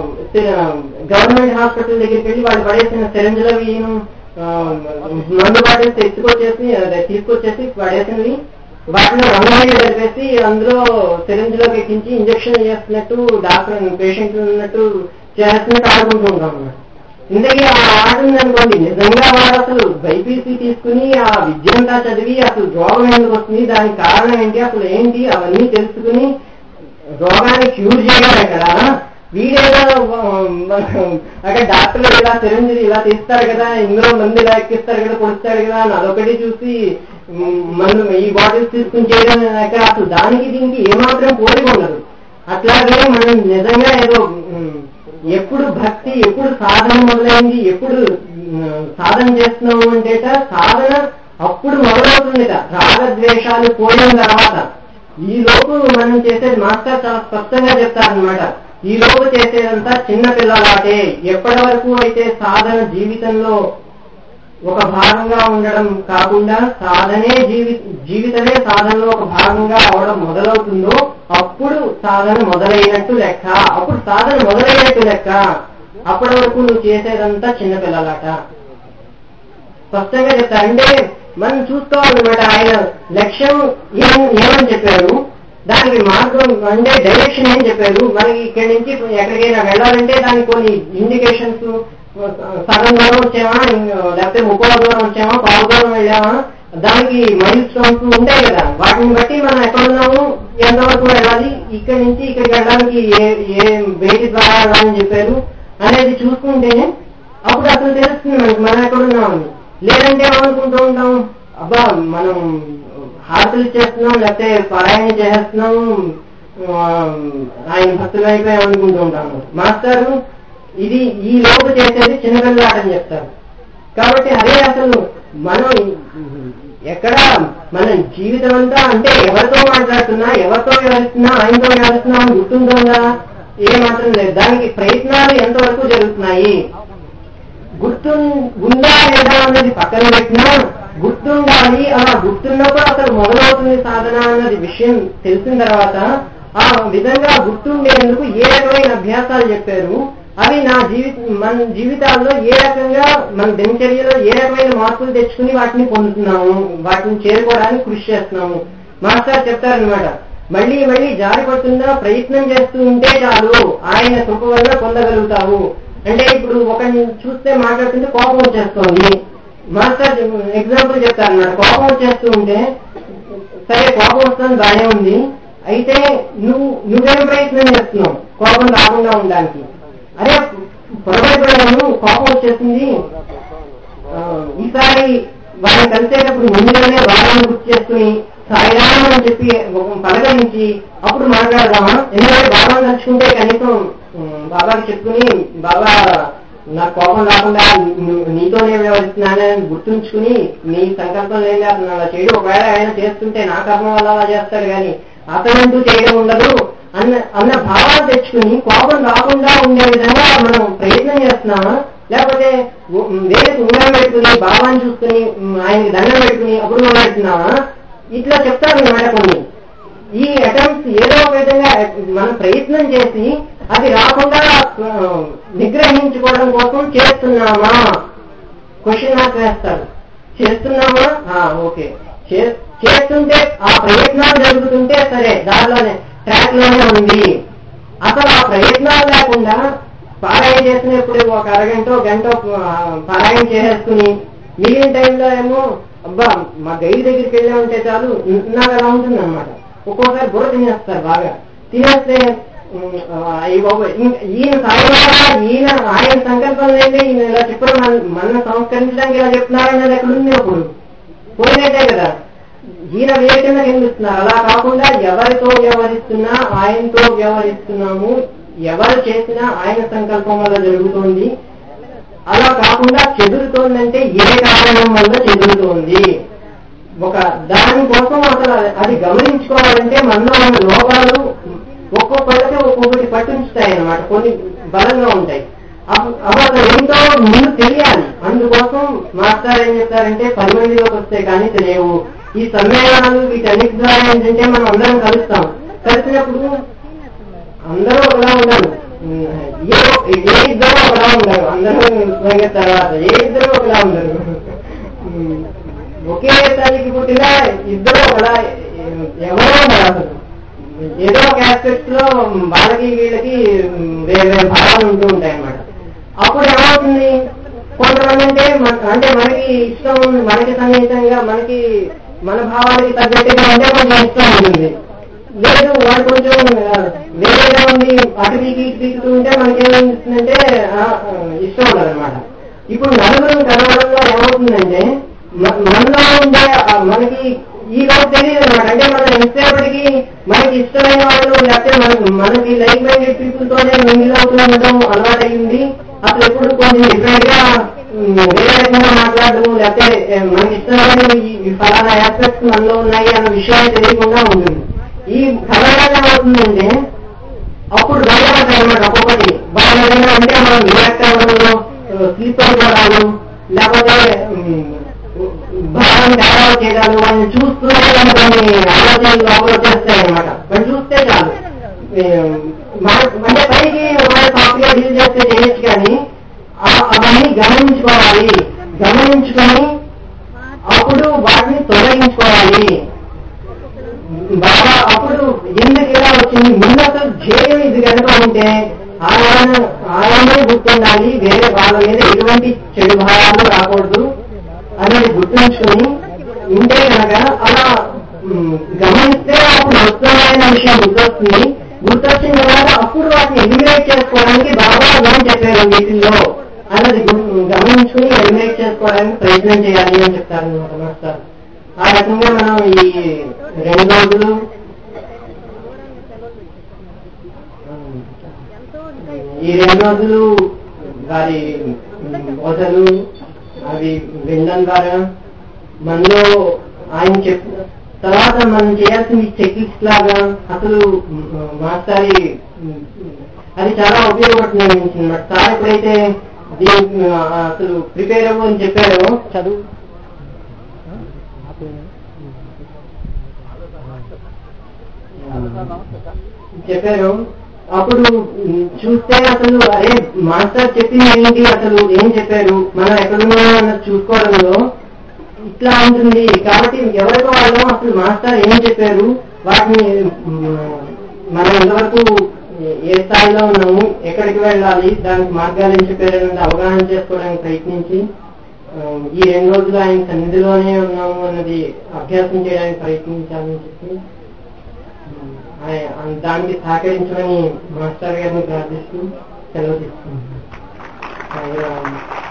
S2: గవర్నమెంట్ హాస్పిటల్ దగ్గరికి వెళ్ళి వాళ్ళు పడేసిన సిరంజులు అవి ఆ, మందు పడేసి ఎత్తుకొచ్చేసి అదే తీసుకొచ్చేసి పడేసినవి వాటిలో రంగులు కలిపేసి అందులో సిరంజ్లోకి ఎక్కించి ఇంజక్షన్ చేస్తున్నట్టు డాక్టర్ పేషెంట్ ఉన్నట్టు చేస్తున్నట్టు ఆడుకుంటూ ఉంటాం అన్నమాట. ఇంతకీ ఆ ఆట ఉందనుకోండి నిజంగా వాడు అసలు బైపీసీ తీసుకుని ఆ విద్య అంతా చదివి అసలు రోగం ఎందుకు వస్తుంది దానికి కారణం ఏంటి అసలు ఏంటి అవన్నీ తెలుసుకుని రోగాన్ని క్యూర్ చేయడం ఎక్కడ వీడేదో ఆ, అక్కడ డాక్టర్లు ఇలా సిరంజి ఇలా తీస్తారు కదా ఇందులో మందు ఇలా ఎక్కిస్తారు కదా పొడుస్తారు కదా అని అదొకటి చూసి ఉమ్, మనం ఈ బాటిల్స్ తీసుకుని చేయడం ఎక్కడ అసలు దానికి దీనికి ఏమాత్రం పోలిక ఉండదు అట్లాగే మనం నిజంగా ఏదో ఉమ్, ఎప్పుడు భక్తి ఎప్పుడు సాధన మొదలైంది ఎప్పుడు ఉమ్, సాధన చేస్తున్నాము అంటేట సాధన అప్పుడు మొదలవుతుందిట రాగద్వేషాలు పోయిన తర్వాత ఈ లోపు మనం చేసేది మాస్టర్ చాలా స్పష్టంగా చెప్తారనమాట ఈ లోపు చేసేదంతా చిన్న పిల్లలాటే ఎప్పటి వరకు అయితే సాధన జీవితంలో ఒక భాగంగా ఉండడం కాకుండా సాధనే జీవి జీవితమే సాధనలో ఒక భాగంగా అవడం మొదలవుతుందో అప్పుడు సాధన మొదలైనట్టు లెక్క అప్పుడు సాధన మొదలైనట్టు లెక్క అప్పటి వరకు నువ్వు చేసేదంతా చిన్నపిల్లలాట స్పష్టంగా చెప్తారు అంటే మనం చూసుకోవాలన్నమాట ఆయన లక్ష్యం ఏం ఏమని చెప్పారు దానికి మార్గం అంటే డైరెక్షన్ ఏం చెప్పారు మనకి ఇక్కడి నుంచి ఎక్కడికైనా వెళ్ళాలంటే దానికి కొన్ని ఇండికేషన్స్ సగం దూరం వచ్చామా ఇంక- లేకపోతే ముప్పై దూరం వచ్చామా పావు దూరం వెళ్ళామా దానికి మైల్ స్టోన్స్ ఉంటాయి కదా వాటిని బట్టి మనం ఎక్కడున్నాము ఎంతవరకు వెళ్ళాలి ఇక్కడి నుంచి ఇక్కడికి వెళ్ళడానికి ఏ ఏ వేటి ద్వారా వెళ్ళాలని చెప్పారు అనేది చూసుకుంటే అప్పుడు అసలు తెలుస్తుంది మనకి మనం ఎక్కడున్నామని లేదంటే ఏమనుకుంటూ ఉంటాం అబ్బా మనం హారతులు ఇచ్చేస్తున్నాం లేకపోతే పారాయణ చేసేస్తున్నాం ఆ, ఆయన భక్తులు అయిపోయాం అనుకుంటూ ఉంటాము మాస్టారు ఇది ఈ లోపు చేసేది చిన్నపిల్లాటని చెప్తారు కాబట్టి అదే అసలు మనం ఎక్కడ మన జీవితం అంతా అంటే ఎవరితో మాట్లాడుతున్నా ఎవరితో వ్యవహరిస్తున్నా ఆయనతో వ్యవహరిస్తున్నా అని గుర్తుంటుందా ఏ మాత్రం లేదు దానికి ప్రయత్నాలు ఎంతవరకు జరుగుతున్నాయి గుర్తు ఉందా లేదా అన్నది పక్కన పెట్టినా గుర్తుండాలి అలా గుర్తున్నప్పుడు అసలు మొదలవుతుంది సాధన అన్నది విషయం తెలిసిన తర్వాత ఆ విధంగా గుర్తుండేందుకు ఏ రకమైన అభ్యాసాలు చెప్పారు అవి నా జీవిత మన జీవితాల్లో ఏ రకంగా మన దినచర్యలో ఏ రకమైన మార్పులు తెచ్చుకుని వాటిని పొందుతున్నాము వాటిని చేరుకోవడానికి కృషి చేస్తున్నాము మాస్టర్ చెప్తారనమాట మళ్ళీ మళ్ళీ జారి పడుతుందా ప్రయత్నం చేస్తూ ఉంటే చాలు ఆయన కృప వల్ల పొందగలుగుతావు అంటే ఇప్పుడు ఒకరిని చూస్తే మాట్లాడుతుంటే కోపం వచ్చేస్తుంది మాస్టర్ ఎగ్జాంపుల్ చెప్తారు అన్నమాట కోపం వచ్చేస్తూ ఉంటే సరే కోపం వస్తుంది బానే ఉంది అయితే నువ్వు నువ్వేం ప్రయత్నం చేస్తున్నావు కోపం రాకుండా ఉండడానికి అరే పొరపాటు కోపం వచ్చేస్తుంది ఆ, ఈసారి వాళ్ళని కలిసేటప్పుడు ముందుగానే వాళ్ళని గుర్తు చేసుకుని సాయిరామ్ అని చెప్పి ఒక పలకరించి అప్పుడు మాట్లాడదామా ఎందుకంటే బాబాని తలుచుకుంటే కనీసం ఉమ్, బాబాకి చెప్పుకుని బాబా నాకు కోపం రాకుండా ను- నీతోనే వ్యవహరిస్తున్నానని గుర్తుంచుకుని నీ సంకల్పం లేని అతను అలా చేయడం ఒకవేళ ఆయన చేస్తుంటే నా కర్మ వల్ల అలా చేస్తాడు కానీ అతనంటూ చేయడం ఉండదు అన్న అన్న భావాలు తెచ్చుకుని కోపం రాకుండా ఉండే విధంగా మనం ప్రయత్నం చేస్తున్నామా లేకపోతే ఉ- వేరే ఉంగరం పెట్టుకుని బాబాని చూసుకుని ఉమ్, ఆయనకి దండం పెట్టుకుని అప్పుడు మాట్లాడుతున్నామా ఇట్లా చెప్తారు అన్నమాట కొన్ని ఈ అటెంప్ట్స్ ఏదో ఒక విధంగా మనం ప్రయత్నం చేసి అది రాకుండా ఆ, నిగ్రహించుకోవడం కోసం చేస్తున్నామా క్వశ్చన్ మార్క్ వేస్తారు చేస్తున్నామా ఆ, ఓకే చే- చేస్తుంటే ఆ ప్రయత్నాలు జరుగుతుంటే సరే దారిలోనే ట్రాక్ లోనే ఉంది అసలు ఆ ప్రయత్నాలు లేకుండా పారాయణ చేసినప్పుడు ఒక అరగంట గంట ఆ, పారాయణ చేసేసుకుని మిగిలిన టైంలో ఏమో అబ్బా మా గైడ్ దగ్గరికి వెళ్ళా ఉంటే చాలు నాకు అలా ఉంటుంది అనమాట ఒక్కోసారి బుర్ర తినేస్తారు బాగా తినేస్తే ఉమ్, ఆ, అయ్య బాబోయ్, ఇంక ఈయన సాయిబాబా ఈయన ఆయన సంకల్పం లేదే ఈయన ఇలా చెప్పడం మన మన సంస్కరించడానికి ఇలా చెప్తున్నారనేది ఎక్కడ ఉంది అప్పుడు పోయినట్టే కదా ఈయన వేరే కింద కనిపిస్తున్నారు అలా కాకుండా ఎవరితో వ్యవహరిస్తున్నా ఆయనతో వ్యవహరిస్తున్నాము ఎవరు చేసినా ఆయన సంకల్పం వల్ల జరుగుతోంది అలా కాకుండా చెదురుతోందంటే ఏ కారణం వల్ల చెదురుతోంది ఒక దానికోసం అసలు అది గమనించుకోవాలంటే మనలో ఉన్న లోపాలు ఒక్కొక్కరికి ఒక్కొక్కటి పట్టించుతాయి అన్నమాట కొన్ని బలంగా ఉంటాయి అప్పు- అప్పుడు అసలు ఏంటో ముందు తెలియాలి అందుకోసం మాస్టర్ ఏం చెప్తారంటే పది మందిలోకి వస్తే కానీ తెలియవు ఈ సమ్మేళనాలు వీటన్నిటి ద్వారా ఏంటంటే మనం అందరం కలుస్తాం కలిసినప్పుడు అందరూ ఒకలా ఉండరు ఉమ్, ఏ ఏ ఇద్దరు ఒకలా ఉండరు అందరూ పోయిన తర్వాత ఏ ఇద్దరు ఒకలా ఉండరు ఉమ్, ఒకే తల్లికి పుట్టిన ఇద్దరు ఒకలా ఎవరో ఉండరు అసలు ఏదో ఒక ఆస్పెక్ట్ లో వాళ్ళకి వీళ్ళకి ఉమ్, వేరే వేరే భావాలు ఉంటూ ఉంటాయి అన్నమాట అప్పుడు ఏమవుతుంది కొంతమంది అంటే మన- అంటే మనకి ఇష్టం ఉంది మనకి సన్నిహితంగా మనకి మన భావాలకి తగ్గట్టుగా ఉంటే కొంచెం ఇష్టం ఉంటుంది లేదు వాడు కొంచెం ఆ, వేరేగా ఉంది అటు పీకి ఇటు పీకుతూ ఉంటే మనకేమనిపిస్తుందంటే ఆ, ఆ, ఇష్టం ఉండదు అనమాట ఇప్పుడు నలుగురు కలవడంలో ఏమవుతుందంటే మ- మనలో ఉండే ఆ, మనకి ఈ రోజు తెలియదు అనమాట అంటే మనం ఎంతసేపటికి మనకి ఇష్టమైన వాళ్ళు లేకపోతే మనకి మనకి లైక్ మైండెడ్ పీపుల్ తోనే మింగిల్ అవుతూ ఉండడం అలవాటు అయ్యింది అసలు ఎప్పుడు కొంచెం డిఫరెంట్ గా ఉమ్, వేరే రకంగా మాట్లాడడం లేకపోతే ఏ, మనకి ఇష్టమైన ఈ- ఈ ఫలానా ఆస్పెక్ట్స్ మనలో ఉన్నాయి అన్న విషయాలు తెలియకుండా ఉంటుంది ఈ కలవడం ఏమవుతుందంటే అప్పుడు భయపడతాయి అన్నమాట ఒక్కొక్కటి వాళ్ళు ఏదైనా అంటే మనం రియాక్ట్ అవ్వడం స్లిప్ అయిపోవడాలు లేకపోతే ఉమ్, భావం తేడా చేయడాలు వాళ్ళని చూస్తూనే కొన్ని ఆలోచనలు లోపల వచ్చేస్తాయి అనమాట వాళ్ళు చూస్తే చాలు ఉమ్, మన- అంటే పైకి ఒకవేళ సాఫ్ట్వేర్ డీల్ చేస్తే చేయొచ్చు కానీ ఆ- అవన్నీ గమనించుకోవాలి గమనించుకొని అప్పుడు వాటిని తొలగించుకోవాలి బాగా అప్పుడు ఎందుకు ఇలా వచ్చింది ముందు అసలు ధ్యేయం ఇది కనుక ఉంటే ఆయన ఆయనే గుర్తుండాలి వేరే వాళ్ళ మీద ఎటువంటి చెడు భావాలు రాకూడదు అనేది గుర్తుంచుకొని ఉంటే కనుక అలా ఉమ్, గమనిస్తే అప్పుడు వస్తున్న విషయం గుర్తొస్తుంది గుర్తొచ్చిన తర్వాత అప్పుడు వాటిని ఎలిమినేట్ చేసుకోవడానికి బాగా ఏం చెప్పారు వీటిల్లో అన్నది గు- గమనించుకుని ఎలిమినేట్ చేసుకోవడానికి ప్రయత్నం చేయాలి అని చెప్తారు అనమాట మాస్టర్ ఆ రకంగా మనం ఈ రెండు రోజులు ఈ రెండు రోజులు వారి బోధలు అవి వినడం ద్వారా మనలో ఆయన చెప్ తర్వాత మనం చేయాల్సింది చెక్ లిస్ట్ లాగా అసలు మాస్టారి అది చాలా ఉపయోగపడుతుంది అన్నమాట సార్ ఎప్పుడైతే దీనికి అసలు ప్రిపేర్ అవ్వు అని చెప్పారో చదువు చెప్పారు అప్పుడు ఉమ్, చూస్తే అసలు అరే మాస్టర్ చెప్పింది ఏంటి అసలు ఏం చెప్పారు మనం ఎక్కడున్నామో అన్నది చూసుకోవడంలో ఇట్లా ఉంటుంది కాబట్టి ఎవరికో వాళ్ళు అసలు మాస్టర్ ఏం చెప్పారు వాటిని మ్, మనం ఎంతవరకు ఏ- ఏ స్థాయిలో ఉన్నాము ఎక్కడికి వెళ్ళాలి దానికి మార్గాలు ఏం చెప్పారనేది అవగాహన చేసుకోవడానికి ప్రయత్నించి ఆ, ఈ రెండు రోజులు ఆయన సన్నిధిలోనే ఉన్నాము అన్నది అభ్యాసం చేయడానికి ప్రయత్నించాలని చెప్పి ఉమ్, ఆయన- దానికి సహకరించమని మాస్టర్ గారిని ప్రార్థిస్తూ సెలవు తీసుకుంటున్నాను